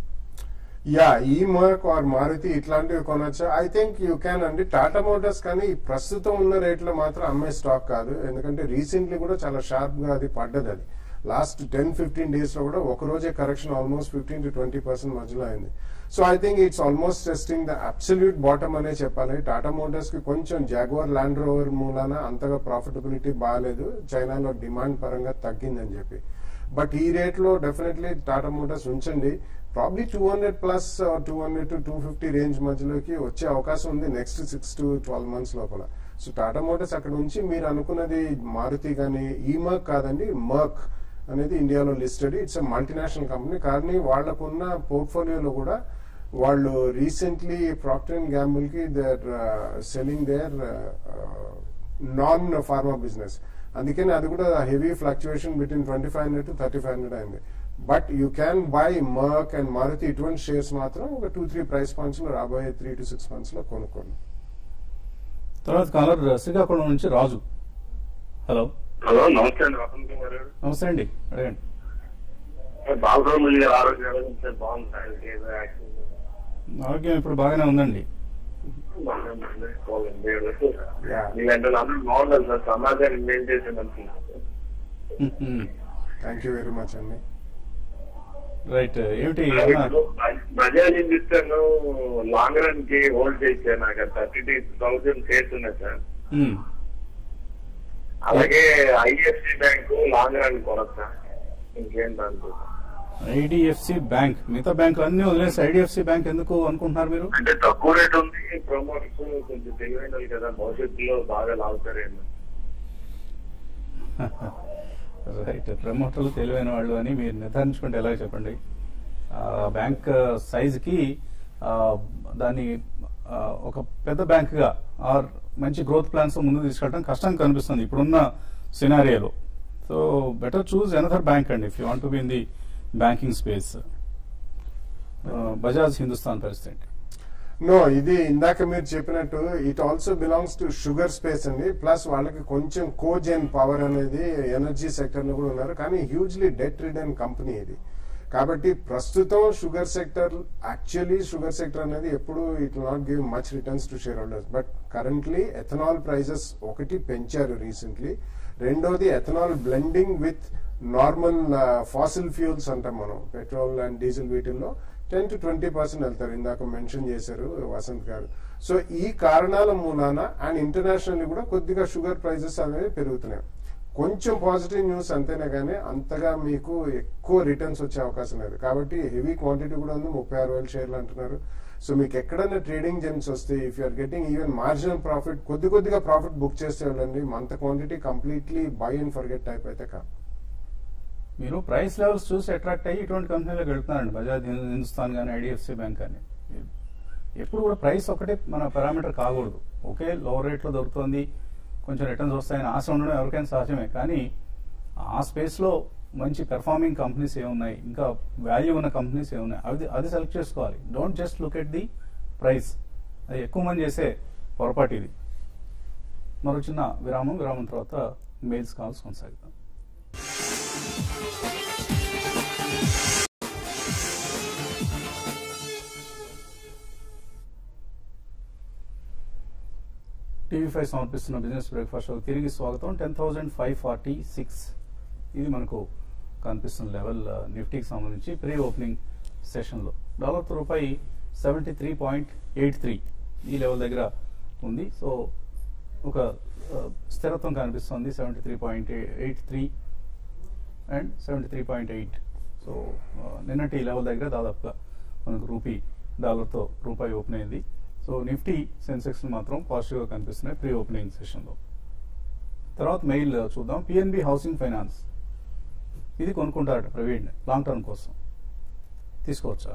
యా ఈ మార్క్ ఆర్ మారుతి ఇట్లాంటివి కొనొచ్చు ఐ థింక్ యూ క్యాన్ అండి టాటా మోటార్స్ కానీ ప్రస్తుతం ఉన్న రేట్లో మాత్రం అమ్మే స్టాక్ కాదు ఎందుకంటే రీసెంట్లీ కూడా చాలా షార్ప్ గా అది పడ్డది అది లాస్ట్ టెన్ ఫిఫ్టీన్ డేస్ లో కూడా ఒక రోజే correction almost fifteen to twenty percent మధ్యలో అయింది so I think it's almost testing the absolute bottom అనే చెప్పాలి టాటా మోటార్స్ కి కొంచెం జాగ్వార్ ల్యాండ్ రోవర్ మూలాన అంతగా ప్రాఫిటబిలిటీ బాగాలేదు చైనాలో డిమాండ్ పరంగా తగ్గిందని చెప్పి బట్ ఈ రేట్ లో డెఫినెట్లీ టాటా మోటార్స్ ఉంచండి probably two hundred plus two hundred to two fifty range మధ్యలోకి వచ్చే అవకాశం ఉంది next six to twelve months లోపల సో టాటా మోటార్స్ అక్కడ ఉంచి మీరు అనుకున్నది మారుతి కానీ ఈ మర్క్ కాదండి మర్క్ అనేది ఇండియాలో లిస్టెడ్ ఇట్స్ మల్టీనేషనల్ కంపెనీ కానీ వాళ్ళకున్న పోర్ట్ఫోలియోలో కూడా వాళ్ళు రీసెంట్లీ ప్రాక్టర్ అండ్ గ్యాంబుల్ కి their selling their non pharma business అందుకని అది కూడా heavy fluctuation between twenty five hundred to thirty five hundred అయింది but you can buy Merck and Maruti ఇటువంటి షేర్స్ మాత్రం ఒక టూ త్రీ ప్రైస్ పాయింట్స్ లో రాబోయే త్రీ టు సిక్స్ మంత్స్ లో కొనుక్కోండి తర్వాత కాలర్ శ్రీకాకుళం నుంచి రాజు హలో హలో నమస్తే అండి రతన్ కుమార్ గారు నమస్తే అండి అడగండి బాలరాములు గారు ఆరోగ్యం గురించి బాగుంది ఆయనకి ఏదో యాక్షన్ ఆరోగ్యం ఇప్పుడు బాగానే ఉందండి బాగానే ఉంది. బాగుంది. ఏదో Yeah. మీలాంటి వాళ్ళు అందరూ బాగుండాలి సార్ సమాజాన్ని మెయిన్ చేసే మనిషి థ్యాంక్ యూ వెరీ మచ్ అండి రైట్ ఏమిటి ఏమన్నా బజాజ్ ఇస్తాను లాంగ్ రన్ కి హోల్డ్ చేశాను నాకు థర్టీ టూ థౌసండ్ షేర్స్ ఉన్నాయి సార్ మ్మ్. అలాగే ఐఎఫ్సి బ్యాంక్ లాంగ్ రన్ కొనొచ్చా ఇంకేం దాంట్లో ఐడిఎఫ్సి బ్యాంక్ మిగతా బ్యాంకులు అన్ని వదిలేసి ఐడిఎఫ్సి బ్యాంక్ ఎందుకు అనుకుంటున్నారు మీరు అంటే తక్కువ రేట్ ఉంది ప్రమోటర్స్ కొంచెం తెలివైన వాళ్ళు కదా భవిష్యత్తులో బాగా లాగుతారేమో రైట్ ప్రమోటర్లు తెలివైన వాళ్ళు అని మీరు నిర్ధారించుకుంటే ఎలా చెప్పండి ఆ, బ్యాంక్ సైజుకి ఆ, దాన్ని ఆ, ఒక పెద్ద బ్యాంక్గా ఆర్ మంచి గ్రోత్ ప్లాన్స్ ముందు తీసుకెళ్ళడం కష్టం కనిపిస్తుంది ఇప్పుడున్న సినారియోలో so better choose another bank అండి if you want be in the banking space Bajaj Hindusthan పరిస్థితి ఏంటి? నో ఇది ఇందాక మీరు చెప్పినట్టు it also belongs to sugar space అండి ప్లస్ వాళ్ళకి కొంచెం కోజెన్ పవర్ అనేది ఎనర్జీ సెక్టర్ లో కూడా ఉన్నారు కానీ హ్యూజ్లీ డెట్ రిడన్ కంపెనీ ఇది కాబట్టి ప్రస్తుతం sugar sector actually sugar sector అనేది ఎప్పుడు it not give much returns to share holders but currently ethanol prices ఒకటి పెంచారు రీసెంట్లీ రెండోది ethanol blending with normal fossil fuels అంటాం మనం పెట్రోల్ అండ్ డీజిల్ వీటిల్లో టెన్ టు ట్వంటీ పర్సెంట్ వెళ్తారు ఇందాక మెన్షన్ చేశారు వసంత్ గారు సో ఈ కారణాల మూలాన అండ్ ఇంటర్నేషనల్ కూడా కొద్దిగా షుగర్ ప్రైజెస్ అనేవి పెరుగుతున్నాయి కొంచెం పాజిటివ్ న్యూస్ అంతేనే కానీ అంతగా మీకు ఎక్కువ రిటర్న్స్ వచ్చే అవకాశం లేదు కాబట్టి హెవీ క్వాంటిటీ కూడా ఉంది ముప్పై ఆరు వేల షేర్లు అంటున్నారు సో మీకు ఎక్కడైనా ట్రేడింగ్ జెమ్స్ వస్తే if you're getting even marginal profit కొద్ది కొద్దిగా ప్రాఫిట్ బుక్ చేస్తే వెళ్ళండి అంత quantity completely buy and forget type అయితే కాదు మీరు ప్రైస్ లెవెల్స్ చూసి అట్రాక్ట్ అయ్యి ఇటువంటి కంపెనీలకు వెళ్తున్నారండి బజాజ్ హింద్- హిందుస్థాన్ కానీ ఐడిఎఫ్సి బ్యాంక్ కానీ ఎప్పుడు కూడా ప్రైస్ ఒకటే మన పారామీటర్ కాకూడదు ఒకే లోవర్ రేట్లో దొరుకుతుంది కొంచెం రిటర్న్స్ వస్తాయని ఆశ ఉండడం ఎవరికైనా సహజమే కానీ ఆ స్పేస్లో మంచి పెర్ఫార్మింగ్ కంపెనీస్ ఏమున్నాయి ఇంకా వాల్యూ ఉన్న కంపెనీస్ ఏమున్నాయి అది అది సెలెక్ట్ చేసుకోవాలి don't just look at the price అది ఎక్కువ మంది చేసే పొరపాటు ఇది మరో చిన్న విరామం విరామం తర్వాత మెయిల్స్ కాల్స్ కొనసాగుతాం టీవీ ఫైవ్ సమర్పిస్తున్న బిజినెస్ బ్రేక్ఫాస్ట్ షోకి తిరిగి స్వాగతం ten thousand five forty six ఇది మనకు కనిపిస్తున్న లెవెల్ ఆ, నిఫ్టీకి సంబంధించి ప్రీ ఓపెనింగ్ సెషన్లో డాలర్తో రూపాయి seventy three point eight three ఈ లెవెల్ దగ్గర ఉంది సో ఒక ఆ, స్థిరత్వం కనిపిస్తుంది seventy three point eight three and seventy three point eight so ఆ, నిన్నటి లెవెల్ దగ్గర దాదాపుగా మనకు రూపీ డాలర్తో రూపాయి ఓపెన్ అయింది సో నిఫ్టీ సెన్సెక్స్ మాత్రం పాజిటివ్గా కనిపిస్తున్నాయి ప్రీ ఓపెనింగ్ సెషన్లో తర్వాత మెయిల్ చూద్దాం పిఎన్బి హౌసింగ్ ఫైనాన్స్ ఇది కొనుక్కుంటారట ప్రవీణ్ లాంగ్ టర్మ్ కోసం తీసుకోవచ్చా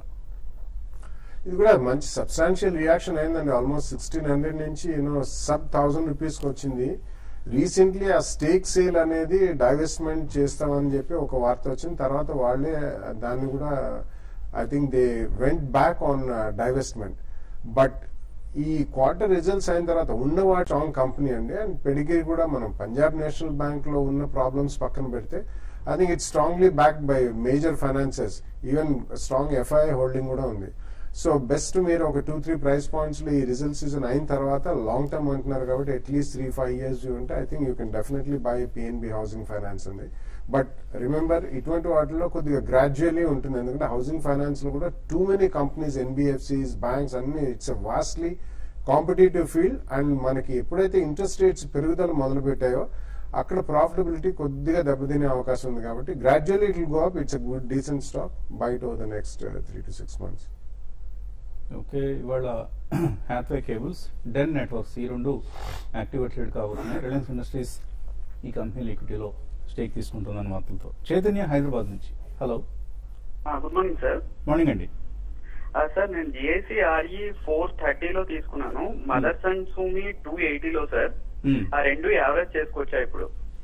ఇది కూడా మంచి సబ్స్టాన్షియల్ రియాక్షన్ అయిందండి ఆల్మోస్ట్ సిక్స్టీన్ హండ్రెడ్ నుంచి యూనో సబ్ థౌసండ్ రూపీస్ కి వచ్చింది రీసెంట్లీ ఆ స్టేక్ సేల్ అనేది డైవెస్ట్మెంట్ చేస్తామని చెప్పి ఒక వార్త వచ్చింది తర్వాత వాళ్ళే దాన్ని కూడా I think they went back on divestment but ఈ క్వార్టర్ రిజల్ట్స్ అయిన తర్వాత ఉన్న వాటి స్ట్రాంగ్ కంపెనీ అండి అండ్ పెడిగిరి కూడా మనం పంజాబ్ నేషనల్ బ్యాంక్ లో ఉన్న ప్రాబ్లమ్స్ పక్కన పెడితే I think it's strongly backed by major finances even strong FI holding కూడా ఉంది సో బెస్ట్ మీరు ఒక టూ త్రీ ప్రైస్ పాయింట్స్ లో ఈ రిజల్ట్ సీజన్ అయిన తర్వాత లాంగ్ టర్మ్ అంటున్నారు కాబట్టి అట్లీస్ట్ త్రీ ఫైవ్ ఇయర్స్ ఉంటే I think you can definitely buy PNB housing finance ఉంది బట్ రిమెంబర్ ఇటువంటి వాటిలో కొద్దిగా గ్రాడ్యువల్లీ ఉంటుంది ఎందుకంటే హౌసింగ్ ఫైనాన్స్ లో కూడా too many companies NBFCs banks అన్ని it's vastly competitive field and మనకి ఎప్పుడైతే ఇంట్రెస్ట్ రేట్స్ పెరుగుదల మొదలు పెట్టాయో అక్కడ ప్రాఫిటబిలిటీ కొద్దిగా దెబ్బతినే అవకాశం ఉంది కాబట్టి gradually it will go up it's a good decent stock bet over the next three to six months okay ఇవాళ హ్యాత్వే కేబుల్స్ డెన్ నెట్వర్క్స్ ఈ రెండు యాక్టివేటెడ్ కాబోతున్నాయి రిలయన్స్ ఇండస్ట్రీస్ ఈ కంపెనీ ఈక్విటీలో స్టేక్ తీసుకుంటుందని వార్తలతో చైతన్య హైదరాబాద్ నుంచి hello good morning sir morning అండి సార్ నేను జిఐసి ఆర్ఈ ఫోర్ థర్టీలో తీసుకున్నాను మదర్స్ అండ్ సూమి టూ ఎయిటీలో సార్ మ్మ్. ఆ రెండు యావరేజ్ చేసుకోవచ్చా ఇప్పుడు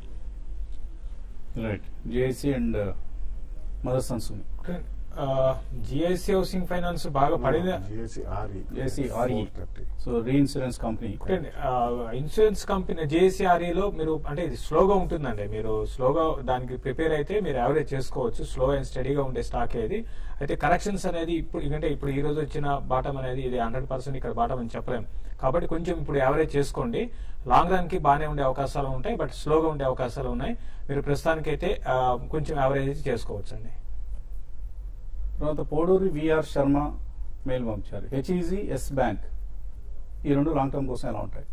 right జేఐసి and mother son Sumi GIC housing finance బాగా పడింది GIC RE GIC RE so reinsurance company ఒకటండి, ఆ, ఇన్సూరెన్స్ కంపెనీ జేసీఆర్ఈలో మీరు అంటే ఇది స్లోగా ఉంటుందండి మీరు స్లోగా దానికి ప్రిపేర్ అయితే మీరు యావరేజ్ చేసుకోవచ్చు స్లో అండ్ స్టడీగా ఉండే స్టాక్ ఏది అయితే కరెక్షన్స్ అనేది ఇప్పుడు ఎందుకంటే ఇప్పుడు ఈ రోజు వచ్చిన బాటం అనేది ఇది హండ్రెడ్ పర్సెంట్ ఇక్కడ బాటం అని చెప్పలేం కాబట్టి కొంచెం ఇప్పుడు యావరేజ్ చేసుకోండి లాంగ్ రన్ కి బాగానే ఉండే అవకాశాలు ఉంటాయి బట్ స్లోగా ఉండే అవకాశాలు ఉన్నాయి మీరు ప్రస్తుతానికైతే ఆ, కొంచెం యావరేజ్ చేసుకోవచ్చు అండి తర్వాత పోడూరి విఆర్ శర్మ మెయిల్ పంపించారు హెచ్ఈజీ ఎస్ బ్యాంక్ ఈ రెండు లాంగ్ టర్మ్ కోసం ఎలా ఉంటాయి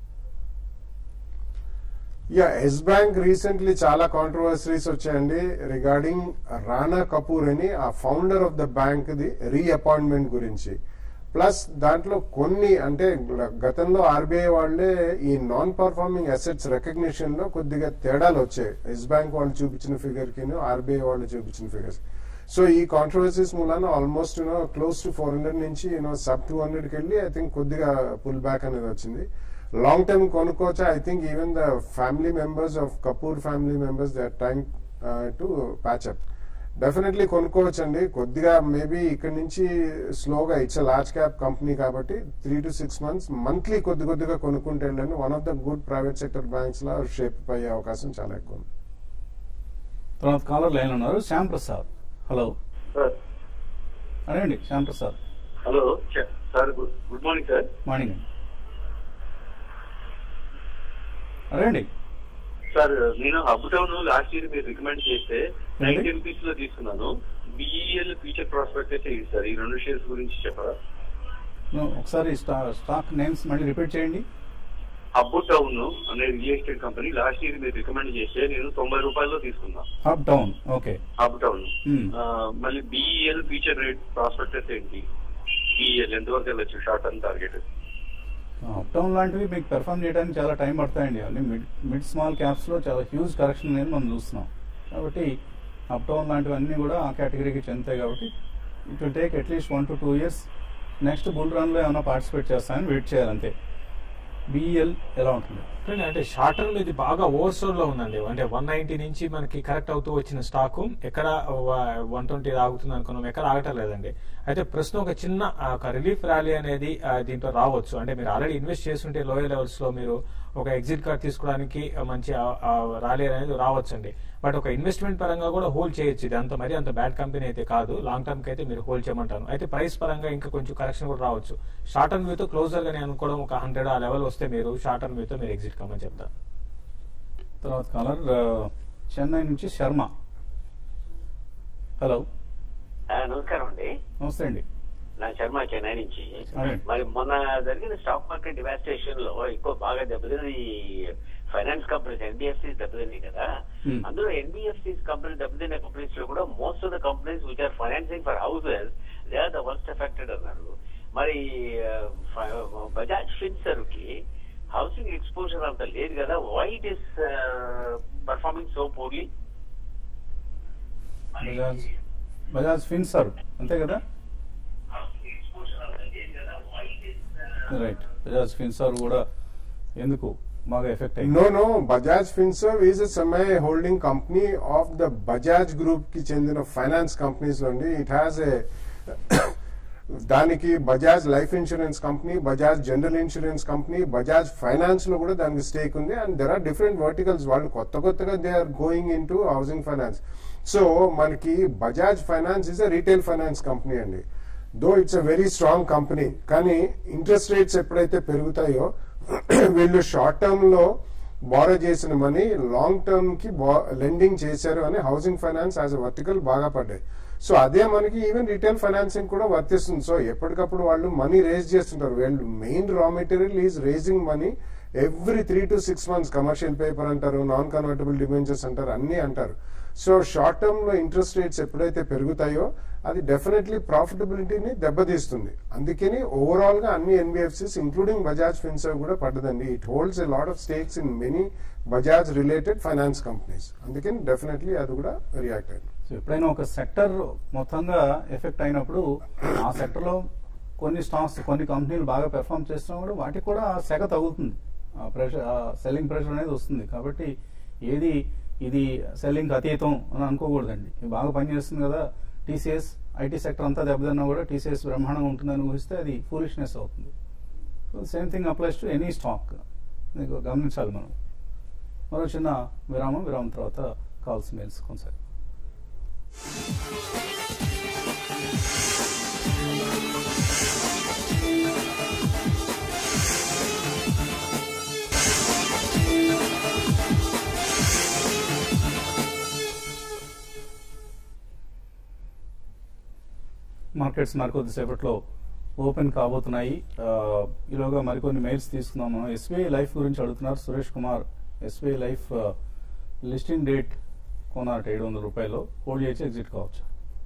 యా ఎస్ బ్యాంక్ రీసెంట్లీ చాలా కాంట్రవర్సరీస్ వచ్చాయండి రిగార్డింగ్ రానా కపూర్ అని ఆ founder of the bank the reappointment గురించి ప్లస్ దాంట్లో కొన్ని అంటే గతంలో ఆర్బీఐ వాళ్ళే ఈ నాన్ పర్ఫార్మింగ్ అసెట్స్ రికగ్నిషన్ లో కొద్దిగా తేడాలు వచ్చాయి ఎస్ బ్యాంక్ వాళ్ళు చూపించిన ఫిగర్ కి ఆర్బీఐ వాళ్ళు చూపించిన ఫిగర్స్ సో ఈ కాంట్రవర్సీస్ మూలాన almost you know close to four hundred నుంచి యూనో సబ్ టూ హండ్రెడ్కి వెళ్ళి ఐ థింక్ కొద్దిగా పుల్ బ్యాక్ అనేది వచ్చింది లాంగ్ టర్మ్ కొనుక్కోవచ్చా I think even the family members of Kapoor family members they are time to patch up definitely కొనుక్కోవచ్చండి కొద్దిగా మేబీ ఇక్కడ నుంచి స్లోగా ఇట్స్ లార్జ్ క్యాప్ కంపెనీ కాబట్టి three to six months monthly కొద్ది కొద్దిగా కొనుక్కుంటే వెళ్ళండి one of the good private sector banks లా షేప్ అయ్యే అవకాశం చాలా ఎక్కువ ఉంది తర్వాత కాలర్ లైన్ ఉన్నారు శ్యామ్ ప్రసాద్ హలో సార్ అడగండి శ్యామ్ ప్రసాద్ హలో చ- sir good good morning sir morning అండి అడగండి సార్ నేను హబ్ టౌన్ లాస్ట్ ఇయర్ మీరు రికమెండ్ చేస్తే నైన్టీ రూపీస్ లో తీసుకున్నాను బిఈఎల్ ఫ్యూచర్ ప్రాస్పెక్ట్ అయితే ఇది సార్ ఈ రెండు షేర్స్ గురించి చెప్పరా No, ఒకసారి స్టా- స్టాక్ నేమ్స్ మళ్ళీ రిపీట్ చేయండి హబ్బు టౌన్ అనే real estate company last year మీరు రికమెండ్ చేస్తే నేను తొంభై రూపాయల్లో తీసుకున్నా up down okay Hubtown Hmm. మళ్ళీ బిఈఎల్ ఫ్యూచర్ రేట్ ప్రాస్పెక్టస్ ఏంటి బిఈఎల్ ఎంతవరకు వెళ్ళొచ్చు short term target up down లాంటివి మీకు పెర్ఫామ్ చేయడానికి చాలా టైం పడతాయండి అన్ని మిడ్ మిడ్ స్మాల్ క్యాప్స్లో చాలా హ్యూజ్ కరెక్షన్ అనేది మనం చూస్తున్నాం కాబట్టి అప్ డౌన్ లాంటివన్నీ కూడా ఆ కేటగిరీకి చెందుతాయి కాబట్టి it will take at least one to two years next bull రన్లో ఏమైనా పార్టిసిపేట్ చేస్తానని వెయిట్ చేయాలంతే బిఈఎల్ ఎలా ఉంటుంది చూడండి, అంటే షార్ట్ టర్మ్ ఇది బాగా ఓవర్ లో ఉందండి అంటే వన్ నైన్టీ నుంచి మనకి కరెక్ట్ అవుతూ వచ్చిన స్టాక్ ఎక్కడ వన్ ట్వంటీ ఆగుతుంది అనుకున్నాం ఎక్కడ ఆగటం లేదండి అయితే ప్రస్తుతం ఒక చిన్న ఆ, ఒక రిలీఫ్ ర్యాలీ అనేది ఆ, దీంట్లో రావచ్చు అంటే మీరు ఆల్రెడీ ఇన్వెస్ట్ చేస్తుంటే లోయర్ లెవెల్స్ లో మీరు ఒక ఎగ్జిట్ కార్డ్ తీసుకోవడానికి ఆ, మంచి ర్యాలీ అనేది రావచ్చండి బట్ ఒక ఇన్వెస్ట్మెంట్ పరంగా కూడా హోల్డ్ చేయొచ్చు ఇది అంత మరి అంత బ్యాడ్ కంపెనీ అయితే కాదు లాంగ్ టర్మ్ కి అయితే మీరు హోల్డ్ చేయమంటాను అయితే ప్రైస్ పరంగా ఇంకా కొంచెం కరెక్షన్ కూడా రావచ్చు షార్ట్ టర్మ్ వ్యూతో క్లోజర్ గా నేను అనుకోవడం ఒక హండ్రెడ్ ఆ లెవెల్ వస్తే మీరు షార్ట్ టర్మ్ వ్యూతో మీరు ఎగ్జిట్ కమ్మని చెప్తాను తర్వాత కాలర్ చెన్నై నుంచి శర్మ హలో ఆ, నమస్కారం అండి నమస్తే అండి నా శర్మ చెన్నై నుంచి అదే. మరి మొన్న జరిగిన స్టాక్ మార్కెట్ డివాస్టేషన్ లో ఎక్కువ బాగా దెబ్బతిన్నది ఫైనాన్స్ కంపెనీస్ ఎన్బిఎఫ్సి దెబ్బతిన్నాయి కదా Hmm. అందులో ఎన్బిఎఫ్సి కంపెనీ దెబ్బతిన్న కంపెనీస్ లో కూడా most of the companies which are financing for houses they are the worst affected అన్నారు మరి బజాజ్ ఫిన్సర్ కి హౌసింగ్ ఎక్స్పోజర్ అంత లేదు కదా why it is performing so poorly Bajaj Bajaj Finserv అంతే కదా రైట్ బజాజ్ ఫిన్సర్ కూడా ఎందుకు బాగా ఎఫెక్ట్ అయింది No, no. Bajaj Finserv is a semi holding company of the Bajaj Group కి చెందిన ఫైనాన్స్ కంపెనీస్ నుండి ఇట్ హ్యాస్ ఏ దానికి Bajaj life insurance company Bajaj general insurance company Bajaj finance లో కూడా దానికి స్టేక్ ఉంది and there are different verticals వాళ్ళు కొత్త కొత్తగా they are going in to housing finance so మనకి Bajaj finance is a retail finance company అండి though it's a very strong company కానీ ఇంట్రెస్ట్ రేట్స్ ఎప్పుడైతే పెరుగుతాయో వీళ్ళు షార్ట్ టర్మ్ లో బారో చేసిన మనీ లాంగ్ టర్మ్ కి లెండింగ్ చేశారు అని housing finance as a vertical బాగా పడ్డాయి సో అదే మనకి ఈవెన్ రిటైల్ ఫైనాన్సింగ్ కూడా వర్తిస్తుంది సో ఎప్పటికప్పుడు వాళ్ళు మనీ రేజ్ చేస్తుంటారు వీళ్ళు main raw material is raising money every three to six months commercial paper అంటారు నాన్ కన్వర్టబుల్ డిబెంచర్స్ అంటారు అన్ని అంటారు సో షార్ట్ టర్మ్ లో ఇంట్రెస్ట్ రేట్స్ ఎప్పుడైతే పెరుగుతాయో అది డెఫినెట్లీ ప్రాఫిటబిలిటీని దెబ్బతీస్తుంది అందుకని ఓవరాల్ గా అన్ని ఎన్బిఎఫ్సిస్ ఇంక్లూడింగ్ బజాజ్ ఫిన్సర్వ్ కూడా పడ్డదండి it holds a lot of stakes in many Bajaj related finance companies అందుకని డెఫినెట్లీ అది కూడా రియాక్ట్ అయింది సో ఎప్పుడైనా ఒక సెక్టర్ మొత్తంగా ఎఫెక్ట్ అయినప్పుడు ఆ సెక్టర్లో కొన్ని స్టాక్స్ కొన్ని కంపెనీలు బాగా పెర్ఫామ్ చేస్తున్నా కూడా వాటికి కూడా ఆ సెగ తగ్గుతుంది ఆ ప్రెషర్ ఆ సెల్లింగ్ ప్రెషర్ అనేది వస్తుంది కాబట్టి ఏది ఇది సెల్లింగ్ అతీతం అని అనుకోకూడదండి ఇది బాగా పనిచేస్తుంది కదా టీసీఎస్ ఐటీ సెక్టర్ అంతా దెబ్బతిన్నా కూడా టీసీఎస్ బ్రహ్మాండంగా ఉంటుందని ఊహిస్తే అది ఫూలిష్నెస్ అవుతుంది so same thing applies to any stock మీకు గమనించాలి మనం మరో చిన్న విరామం విరామం తర్వాత కాల్స్ మెయిల్స్ కొనసాగి మార్కెట్స్ మరికొద్దిసేపట్లో ఓపెన్ కాబోతున్నాయి ఆ, ఈలోగా మరికొన్ని మెయిల్స్ తీసుకుందాం మనం ఎస్బీఐ లైఫ్ గురించి అడుగుతున్నారు సురేష్ కుమార్ ఎస్బీఐ లైఫ్ ఆ, లిస్టింగ్ డేట్ కొనారట ఏడు వందల రూపాయలు హోల్డ్ చేసి ఎగ్జిట్ కావచ్చు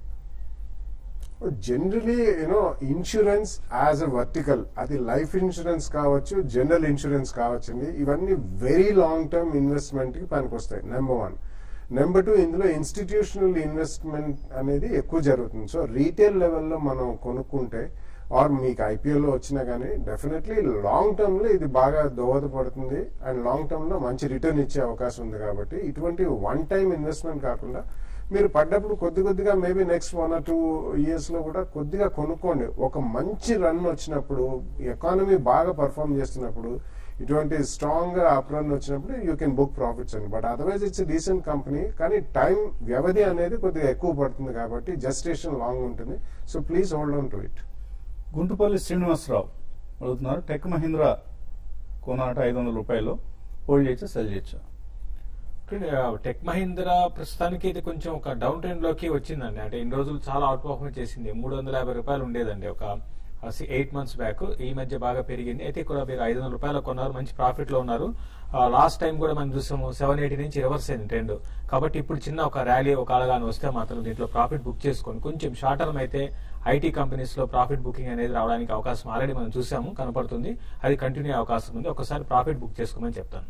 generally you know insurance as a vertical అది లైఫ్ ఇన్సూరెన్స్ కావచ్చు జనరల్ ఇన్సూరెన్స్ కావచ్చండి ఇవన్నీ వెరీ లాంగ్ టర్మ్ ఇన్వెస్ట్మెంట్ కి పనికొస్తాయి నెంబర్ వన్ నెంబర్ టూ ఇందులో ఇన్స్టిట్యూషనల్ ఇన్వెస్ట్మెంట్ అనేది ఎక్కువ జరుగుతుంది సో రీటైల్ లెవెల్లో మనం కొనుక్కుంటే ఆర్ మీకు ఐపీఎల్ లో వచ్చినా కానీ డెఫినెట్లీ లాంగ్ టర్మ్ లో ఇది బాగా దోహదపడుతుంది అండ్ లాంగ్ టర్మ్ లో మంచి రిటర్న్ ఇచ్చే అవకాశం ఉంది కాబట్టి ఇటువంటి వన్ టైం ఇన్వెస్ట్మెంట్ కాకుండా మీరు పడ్డప్పుడు కొద్ది కొద్దిగా maybe next one or two years లో కూడా కొద్దిగా కొనుక్కోండి ఒక మంచి రన్ వచ్చినప్పుడు ఎకానమీ బాగా పర్ఫామ్ చేస్తున్నప్పుడు ఇటువంటి స్ట్రాంగ్ గా అప్ రన్ వచ్చినప్పుడు యూ కెన్ బుక్ ప్రాఫిట్స్ అండి but otherwise it's decent company కానీ టైం వ్యవధి అనేది కొద్దిగా ఎక్కువ పడుతుంది కాబట్టి జస్టేషన్ లాంగ్ ఉంటుంది so please hold on to it Guntupalli Srinivasarao అడుగుతున్నారు టెక్ మహీంద్రా కొనాట ఐదు వందల రూపాయలు హోల్డ్ చేయొచ్చా సెల్ చేయొచ్చా టెక్ మహీంద్రా ప్రస్తుతానికి అయితే కొంచెం ఒక డౌన్ ట్రెండ్ లోకి వచ్చిందండి అంటే ఇన్ని రోజులు చాలా అవుట్ పర్ఫార్మెన్స్ చేసింది మూడు వందల యాభై రూపాయలు ఉండేదండి ఒక ఎయిట్ మంత్స్ బ్యాక్ ఈ మధ్య బాగా పెరిగింది అయితే కూడా మీరు ఐదు వందల రూపాయలు కొన్నారు మంచి ప్రాఫిట్ లో ఉన్నారు లాస్ట్ టైం కూడా మనం చూసాము సెవెన్ ఎయిటీ నుంచి రివర్స్ అయింది ట్రెండ్ కాబట్టి ఇప్పుడు చిన్న ఒక ర్యాలీ ఒక అలగాని వస్తే మాత్రం దీంట్లో ప్రాఫిట్ బుక్ చేసుకొని కొంచెం షార్ట్ టర్మ్ అయితే ఐటీ కంపెనీస్ లో ప్రాఫిట్ బుకింగ్ అనేది రావడానికి అవకాశం ఆల్రెడీ మనం చూసాము కనపడుతుంది అది కంటిన్యూ అవకాశం ఉంది ఒకసారి ప్రాఫిట్ బుక్ చేసుకోమని చెప్తాను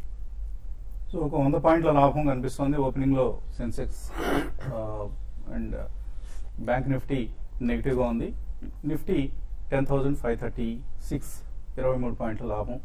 సో ఒక వంద పాయింట్ల లాభం కనిపిస్తుంది ఓపెనింగ్ లో Sensex and bank Nifty negative గా ఉంది Nifty ten thousand five thirty six ఇరవై మూడు పాయింట్ల లాభం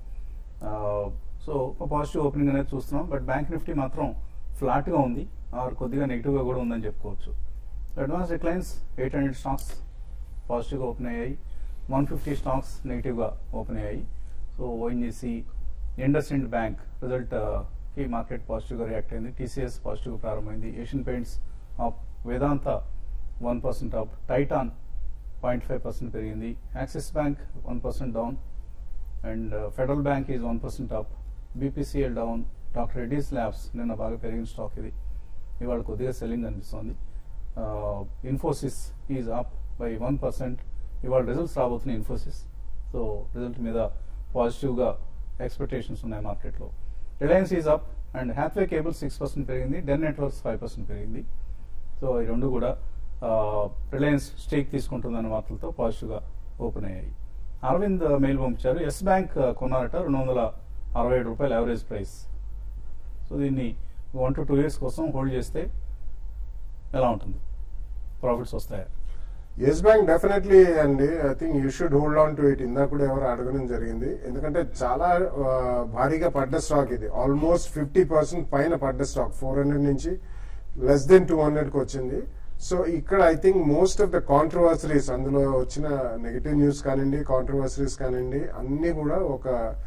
సో ఒక పాజిటివ్ ఓపెనింగ్ అనేది చూస్తున్నాం బట్ బ్యాంక్ నిఫ్టీ మాత్రం ఫ్లాట్ గా ఉంది ఆర్ కొద్దిగా నెగిటివ్ గా కూడా ఉందని చెప్పుకోవచ్చు advance declines eight hundred stocks positive గా ఓపెన్ అయ్యాయి వన్ ఫిఫ్టీ స్టాక్స్ నెగిటివ్ గా ఓపెన్ అయ్యాయి so ONGC IndusInd bank result కి మార్కెట్ పాజిటివ్ గా రియాక్ట్ అయింది టీసీఎస్ పాజిటివ్ గా ప్రారంభమైంది Asian Paints up Vedanta one percent up Titan point five percent పెరిగింది Axis Bank one percent down and Federal bank is one percent up BPCL down doctor Reddy's labs నిన్న బాగా పెరిగిన stock ఇది ఇవాళ కొద్దిగా సెల్లింగ్ అనిపిస్తుంది Infosys is up by one percent ఇవాళ results రాబోతున్నాయి ఇన్ఫోసిస్ సో రిజల్ట్ మీద పాజిటివ్గా ఎక్స్పెక్టేషన్స్ ఉన్నాయి మార్కెట్లో Reliance is up and Hathway cable six percent పెరిగింది డెన్ నెట్వర్క్స్ ఫైవ్ పర్సెంట్ పెరిగింది సో ఈ రెండు కూడా రిలయన్స్ స్టేక్ తీసుకుంటుందన్న వార్తలతో పాజిటివ్గా ఓపెన్ అయ్యాయి అరవింద్ మెయిల్ పంపించారు ఎస్ బ్యాంక్ కొన్నారట రెండు వందల అరవై ఏడు రూపాయలు యావరేజ్ ప్రైస్ సో దీన్ని వన్ టు టూ ఇయర్స్ కోసం హోల్డ్ చేస్తే ఎలా ఉంటుంది ప్రాఫిట్స్ వస్తాయా ఎస్ బ్యాంక్ డెఫినెట్లీ అండి I think you should hold on to it ఇందాక కూడా ఎవరు అడగడం జరిగింది ఎందుకంటే చాలా ఆ, భారీగా పడ్డ స్టాక్ ఇది ఆల్మోస్ట్ ఫిఫ్టీ పర్సెంట్ పైన పడ్డ స్టాక్ ఫోర్ హండ్రెడ్ నుంచి లెస్ దెన్ టూ హండ్రెడ్ కి వచ్చింది సో ఇక్కడ I think most of the controversies అందులో వచ్చిన నెగిటివ్ న్యూస్ కానివ్వండి కాంట్రవర్సరీస్ కానివ్వండి అన్ని కూడా ఒక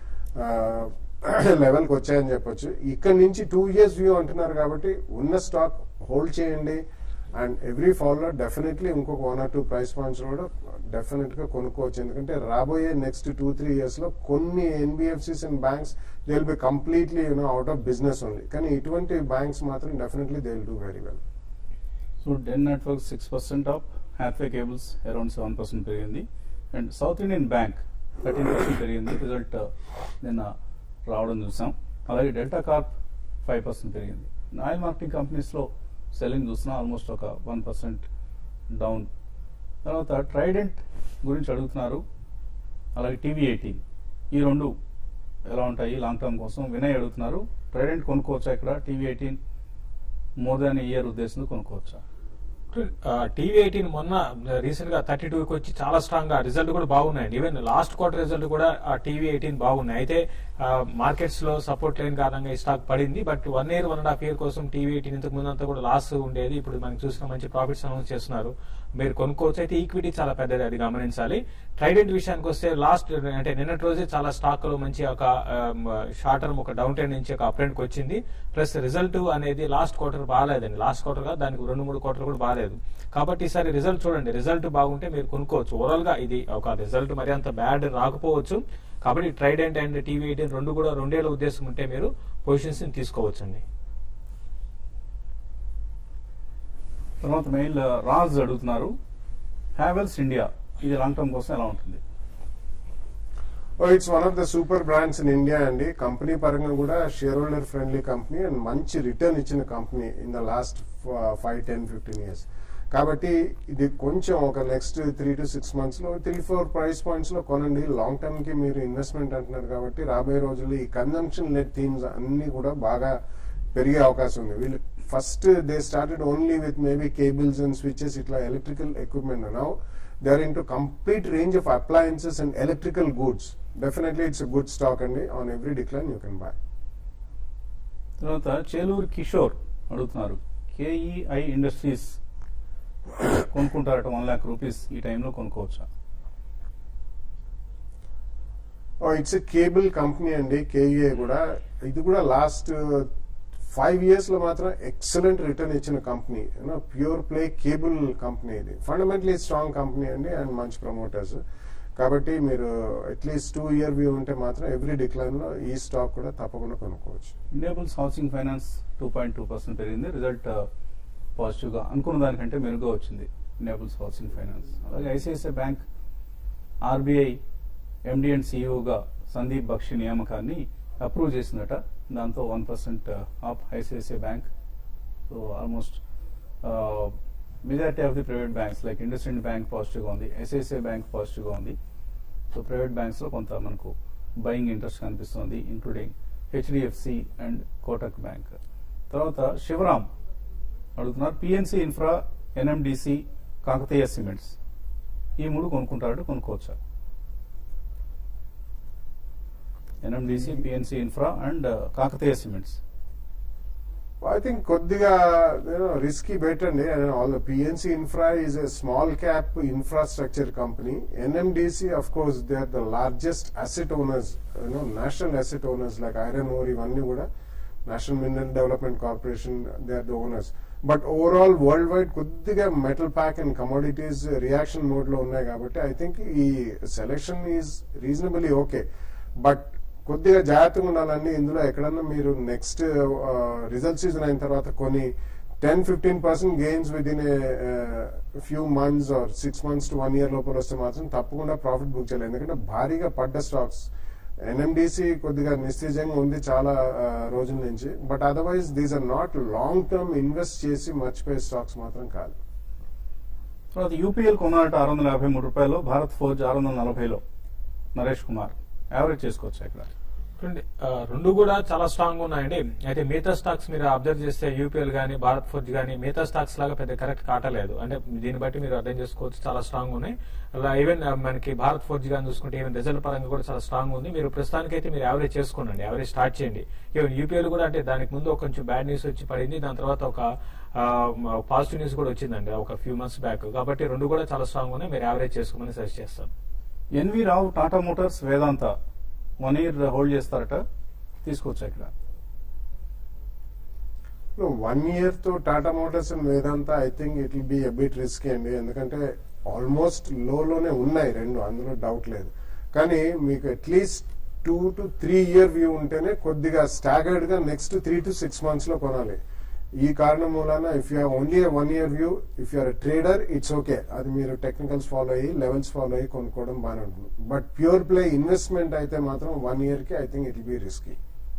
లెవెల్ కి వచ్చాయని చెప్పొచ్చు ఇక్కడ నుంచి టూ ఇయర్స్ వ్యూ అంటున్నారు కాబట్టి ఉన్న స్టాక్ హోల్డ్ చేయండి అండ్ ఎవ్రీ ఫాలో డెఫినెట్లీ ఇంకొక one or two price points కూడా డెఫినెట్ గా కొనుక్కోవచ్చు ఎందుకంటే రాబోయే నెక్స్ట్ టూ త్రీ ఇయర్స్ లో కొన్ని NBFCs and banks they will be completely you know out of business only కానీ ఇటువంటి బ్యాంక్స్ మాత్రం definitely they will do very well so Den Network six percent of Hathway cables around seven percent పెరిగింది and South Indian Bank thirteen percent పెరిగింది result నిన్న రావడం చూసాం అలాగే Delta Corp five percent పెరిగింది ఆయిల్ మార్కెటింగ్ కంపెనీస్లో selling చూస్తున్నాం almost ఒక వన్ పర్సెంట్ డౌన్ తర్వాత ట్రైడెంట్ గురించి అడుగుతున్నారు అలాగే టీవీ ఎయిటీన్ ఈ రెండు ఎలా ఉంటాయి లాంగ్ టర్మ్ కోసం వినయ్ అడుగుతున్నారు ట్రైడెంట్ కొనుక్కోవచ్చా ఇక్కడ TV eighteen more than year ఉద్దేశంతో కొనుక్కోవచ్చా టీవీ ఎయిటీన్ మొన్న రీసెంట్ గా థర్టీ టూ కి వచ్చి చాలా స్ట్రాంగ్ గా రిజల్ట్ కూడా బాగున్నాయండి ఈవెన్ లాస్ట్ క్వార్టర్ రిజల్ట్ కూడా ఆ టీవీ ఎయిటీన్ బాగున్నాయి అయితే మార్కెట్స్ లో సపోర్ట్ లేని కారణంగా ఈ స్టాక్ పడింది but one year one and half year కోసం టీవీ ఎయిటీన్ ఇంతకు ముందు అంతా కూడా లాస్ ఉండేది ఇప్పుడు మనకి చూసిన మంచి ప్రాఫిట్స్ అనౌన్స్ చేస్తున్నారు మీరు కొనుక్కోవచ్చు అయితే ఈక్విటీ చాలా పెద్దది అది గమనించాలి ట్రైడెంట్ విషయానికి వస్తే లాస్ట్ అంటే నిన్నటి రోజే చాలా స్టాక్ లో మంచి ఒక షార్ట్ టర్మ్ ఒక డౌన్ ట్రెండ్ నుంచి ఒక అప్ ట్రెండ్ వచ్చింది ప్లస్ రిజల్ట్ అనేది లాస్ట్ క్వార్టర్ బాగాలేదండి లాస్ట్ క్వార్టర్ గా దానికి రెండు మూడు క్వార్టర్ కూడా బాగాలేదు కాబట్టి ఈసారి రిజల్ట్ చూడండి రిజల్ట్ బాగుంటే మీరు కొనుక్కోవచ్చు ఓవరాల్ గా ఇది ఒక రిజల్ట్ మరి అంత బ్యాడ్ రాకపోవచ్చు కాబట్టి ట్రైడెంట్ అండ్ టీవీ ఎయిటీన్ రెండు కూడా రెండేళ్ల ఉద్దేశం ఉంటే మీరు పొజిషన్స్ తీసుకోవచ్చండి తర్వాత మెయిల్ రాజ్ అడుగుతున్నారు హ్యావెల్స్ ఇండియా ఇది లాంగ్ టర్మ్ కోసం ఎలా ఉంటుంది it's one of the super brands in India అండి కంపెనీ పరంగా కూడా share holder friendly company and మంచి రిటర్న్ ఇచ్చిన company in the last five ten fifteen years కాబట్టి ఇది కొంచెం ఒక next three to six months లో త్రీ ఫోర్ ప్రైస్ పాయింట్స్ లో కొనండి లాంగ్ టర్మ్ కి మీరు ఇన్వెస్ట్మెంట్ అంటున్నారు కాబట్టి రాబోయే రోజుల్లో ఈ కన్జంప్షన్ లెడ్ థీమ్స్ అన్ని కూడా బాగా పెరిగే అవకాశం ఉంది వీళ్ళు first they started only with maybe cables and switches ఇట్లా electrical equipment now they are in to complete range of appliances and electrical goods definitely it's good stock అండి on every decline you can buy తర్వాత చేలూరు కిషోర్ అడుగుతున్నారు KEI industries కొనుక్కుంటారట one lakh rupees ఈ టైంలో కొనుక్కోవచ్చా it's cable company అండి KEI కూడా ఇది కూడా లాస్ట్ ఫైవ్ ఇయర్స్ లో మాత్రం ఎక్సలెంట్ రిటర్న్ ఇచ్చిన company you know pure play cable company ఇది ఫండమెంటలీ స్ట్రాంగ్ కంపెనీ అండి అండ్ మంచి ప్రమోటర్స్ కాబట్టి మీరు అట్లీస్ట్ టూ ఇయర్ వ్యూ ఉంటే మాత్రం ఎవ్రీ డిక్లైన్ లో ఈ స్టాక్ కూడా తప్పకుండా కొనుక్కోవచ్చు Indiabulls housing finance two point two percent పెరిగింది రిజల్ట్ పాజిటివ్ గా అనుకున్న దానికంటే మెరుగ్గా వచ్చింది ఇండియాబుల్స్ హౌసింగ్ ఫైనాన్స్ అలాగే ICICI bank RBI MD and సిఇఓగా సందీప్ బక్షి నియామకాన్ని అప్రూవ్ చేసిందట దాంతో one percent of ICICI bank so almost majority of the private banks like IndusInd bank పాజిటివ్గా ఉంది ఐసిఐసిఐ బ్యాంక్ పాజిటివ్గా ఉంది సో ప్రైవేట్ బ్యాంక్స్లో కొంత మనకు బయింగ్ ఇంట్రెస్ట్ కనిపిస్తుంది including HDFC and Kotak bank తర్వాత శివరామ్ అడుగుతున్నారు PNC infra NMDC Kakatiya cements ఈ మూడు కొనుక్కుంటారంటే కొనుక్కోవచ్చా NMDC PNC infra and Kakatiya cements I think కొద్దిగా రిస్కీ బెట్ అండి all PNC infra is a small cap infrastructure company NMDC of course they are the largest asset owners you know national asset owners like iron ore ఇవన్నీ కూడా national mineral development corporation they are the owners but overall world wide కొద్దిగా metal pack and commodities reaction mode లో ఉన్నాయి కాబట్టి I think ఈ selection is reasonably okay but కొద్దిగా జాగ్రత్తగా ఉండాలండి ఇందులో ఎక్కడన్నా మీరు నెక్స్ట్ రిజల్ట్ సీజన్ అయిన తర్వాత కొన్ని ten fifteen percent gains within few months or six months to one year లోపల వస్తే మాత్రం తప్పకుండా ప్రాఫిట్ బుక్ చేయాలి ఎందుకంటే భారీగా పడ్డ స్టాక్స్ ఎన్ఎండిసి కొద్దిగా నిస్తేజంగా ఉంది చాలా ఆ, రోజుల నుంచి but otherwise these are not long term invest చేసి మర్చిపోయే స్టాక్స్ మాత్రం కాదు తర్వాత యూపీఎల్ కొన్నారట ఆరు వందల యాభై మూడు రూపాయలు భారత్ ఫోర్జ్ ఆరు వందల నలభైలో నరేష్ కుమార్ యావరేజ్ చేసుకోవచ్చు ఇక్కడ చూడండి, ఆ, రెండు కూడా చాలా స్ట్రాంగ్ ఉన్నాయండి అయితే మిగతా స్టాక్స్ మీరు అబ్జర్వ్ చేస్తే యూపీఎల్ గానీ భారత్ ఫోర్జ్ గానీ మిగతా స్టాక్స్ లాగా పెద్ద కరెక్ట్ కాటలేదు అంటే దీన్ని బట్టి మీరు అర్థం చేసుకోవచ్చు చాలా స్ట్రాంగ్ ఉన్నాయి అలా ఈవెన్ ఆ, మనకి భారత్ ఫోర్జ్ గానీ చూసుకుంటే ఈవెన్ రిజల్ట్ పరంగా కూడా చాలా స్ట్రాంగ్ ఉంది మీరు ప్రస్తుతానికి అయితే మీరు యావరేజ్ చేసుకోండి యావరేజ్ స్టార్ట్ చేయండి ఈవెన్ యూపీఎల్ కూడా అంటే దానికి ముందు ఒక కొంచెం బ్యాడ్ న్యూస్ వచ్చి పడింది దాని తర్వాత ఒక పాజిటివ్ న్యూస్ కూడా వచ్చిందండి ఒక ఫ్యూ మంత్స్ బ్యాక్ కాబట్టి రెండు కూడా చాలా స్ట్రాంగ్ ఉన్నాయి మీరు యావరేజ్ చేసుకోమని సజెస్ట్ చేస్తాను N V Rao Tata Motors Vedanta one year hold చేస్తారట తీసుకోవచ్చు ఇక్కడ వన్ ఇయర్ తో Tata Motors and Vedanta I think it will be bit risk అండి ఎందుకంటే ఆల్మోస్ట్ లోనే ఉన్నాయి రెండు అందులో డౌట్ లేదు కానీ మీకు at least two to three year view ఉంటేనే కొద్దిగా స్టాగర్డ్ గా next three to six months లో కొనాలి ఈ కారణం మూలాన if you only one year view if you're trader it's okay అది మీరు టెక్నికల్స్ ఫాలో అయ్యి లెవెల్స్ ఫాలో అయ్యి కొనుక్కోవడం బాగానే ఉంటుంది బట్ ప్యూర్ ప్లే ఇన్వెస్ట్మెంట్ అయితే మాత్రం వన్ ఇయర్ కి I think it be risky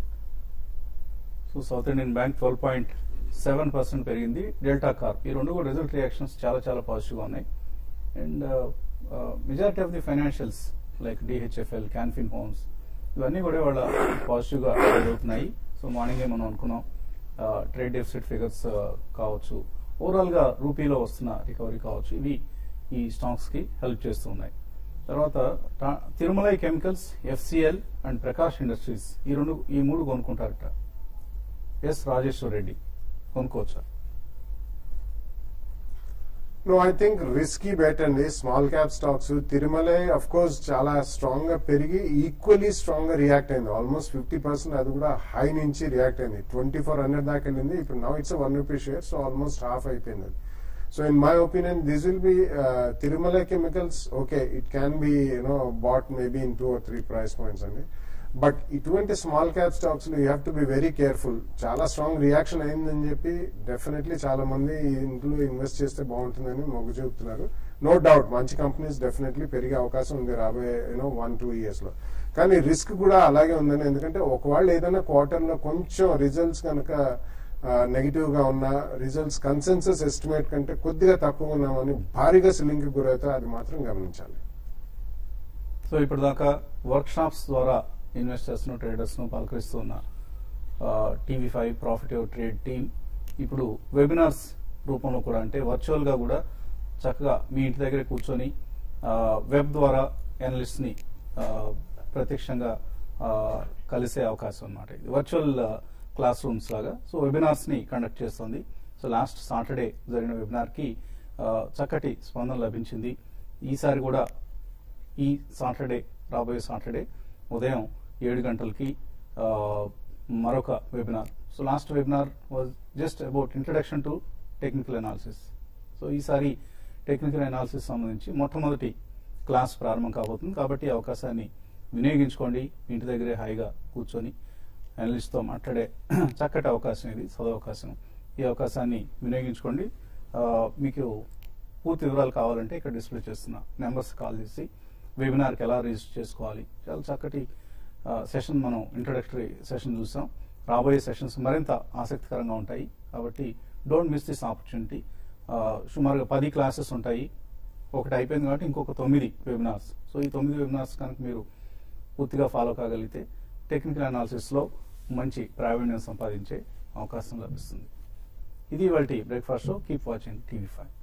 so South Indian Bank twelve point seven percent పెరిగింది డెల్టా కార్ప్ ఈ రెండు కూడా రిజల్ట్ రియాక్షన్స్ చాలా చాలా పాజిటివ్గా ఉన్నాయి and majority of the financials like DHFL Can హోమ్స్ ఇవన్నీ కూడా వాళ్ళ పాజిటివ్గా అవుతున్నాయి సో మార్నింగే మనం అనుకున్నాం ట్రేడ్ డెఫిసిట్ ఫిగర్స్ కావచ్చు ఓవరాల్గా రూపీలో వస్తున్న రికవరీ కావచ్చు ఇవి ఈ స్టాక్స్కి హెల్ప్ చేస్తూ ఉన్నాయి తర్వాత టా- Tirumalai chemicals FCL and Prakash industries ఈ రెండు ఈ మూడు కొనుక్కుంటారట ఎస్ రాజేశ్వర్ రెడ్డి కొనుక్కోవచ్చా no I think risky bet అండి small cap stocks Tirumalai of course చాలా స్ట్రాంగ్ గా పెరిగి ఈక్వల్లీ స్ట్రాంగ్ గా రియాక్ట్ అయింది ఆల్మోస్ట్ ఫిఫ్టీ పర్సెంట్ అది కూడా హై నుంచి రియాక్ట్ అయింది ట్వంటీ ఫోర్ హండ్రెడ్ దాకా వెళ్ళింది ఇప్పుడు now it's one rupee share so almost half అయిపోయింది అది so in my opinion this will be Tirumala chemicals okay it can be you know bought maybe in two or three price points అండి but ఇటువంటి small cap stocks లో you have to be very careful చాలా strong reaction అయిందని చెప్పి definitely చాలా మంది ఇంట్లో invest చేస్తే బాగుంటుందని మొగ్గు చూపుతున్నారు నో డౌట్ మంచి కంపెనీస్ డెఫినెట్లీ పెరిగే అవకాశం ఉంది రాబోయే యూనో వన్ టూ ఇయర్స్ లో కానీ రిస్క్ కూడా అలాగే ఉందని ఎందుకంటే ఒకవేళ ఏదైనా క్వార్టర్ లో కొంచెం రిజల్ట్స్ కనుక నెగిటివ్ గా ఉన్న రిజల్ట్స్ కన్సెన్సస్ ఎస్టిమేట్ కంటే కొద్దిగా తక్కువ ఉన్నామని భారీగా సిల్లింగ్ కి గురైతే అది మాత్రం గమనించాలి సో ఇప్పటిదాకా వర్క్ షాప్స్ ద్వారా ఇన్వెస్టర్స్ ను ట్రేడర్స్ ను పలకరిస్తున్న TV five profit trade team ఇప్పుడు వెబినార్స్ రూపంలో కూడా అంటే వర్చువల్ గా కూడా చక్కగా మీ ఇంటి దగ్గర కూర్చొని వెబ్ ద్వారా అనలిస్ట్ ని ఆ, ప్రత్యక్షంగా ఆ, కలిసే అవకాశం అన్నమాట ఇది వర్చువల్ క్లాస్ రూమ్స్ లాగా సో వెబినార్స్ ని కండక్ట్ చేస్తుంది సో లాస్ట్ సాటర్డే జరిగిన వెబినార్ కి ఆ, చక్కటి స్పందన లభించింది ఈసారి కూడా ఈ సాటర్డే రాబోయే సాటర్డే ఉదయం ఏడు గంటలకి ఆ, మరొక webinar so last webinar was just about introduction to technical analysis so ఈసారి టెక్నికల్ అనాలిసిస్ సంబంధించి మొట్టమొదటి క్లాస్ ప్రారంభం కాబోతుంది కాబట్టి ఈ అవకాశాన్ని వినియోగించుకోండి మీ ఇంటి దగ్గరే హాయిగా కూర్చొని అనలిస్ట్తో మాట్లాడే చక్కటి అవకాశం ఇది చదువు అవకాశం ఈ అవకాశాన్ని వినియోగించుకోండి ఆ, మీకు పూర్తి వివరాలు కావాలంటే ఇక్కడ డిస్ప్లే చేస్తున్న నెంబర్స్ కాల్ చేసి వెబినార్కి ఎలా రిజిస్టర్ చేసుకోవాలి చాలా చక్కటి సెషన్ మనం ఇంట్రొడక్టరీ సెషన్ చూసాం రాబోయే సెషన్స్ మరింత ఆసక్తికరంగా ఉంటాయి కాబట్టి డోంట్ మిస్ దిస్ ఆపర్చునిటీ సుమారుగా పది క్లాసెస్ ఉంటాయి ఒకటి అయిపోయింది కాబట్టి ఇంకొక తొమ్మిది వెబినార్స్ సో ఈ తొమ్మిది వెబినార్స్ కనుక మీరు పూర్తిగా ఫాలో కాగలిగితే టెక్నికల్ అనాలిసిస్లో మంచి ప్రావీణ్యం సంపాదించే అవకాశం లభిస్తుంది ఇది వాటి breakfast show keep watching TV five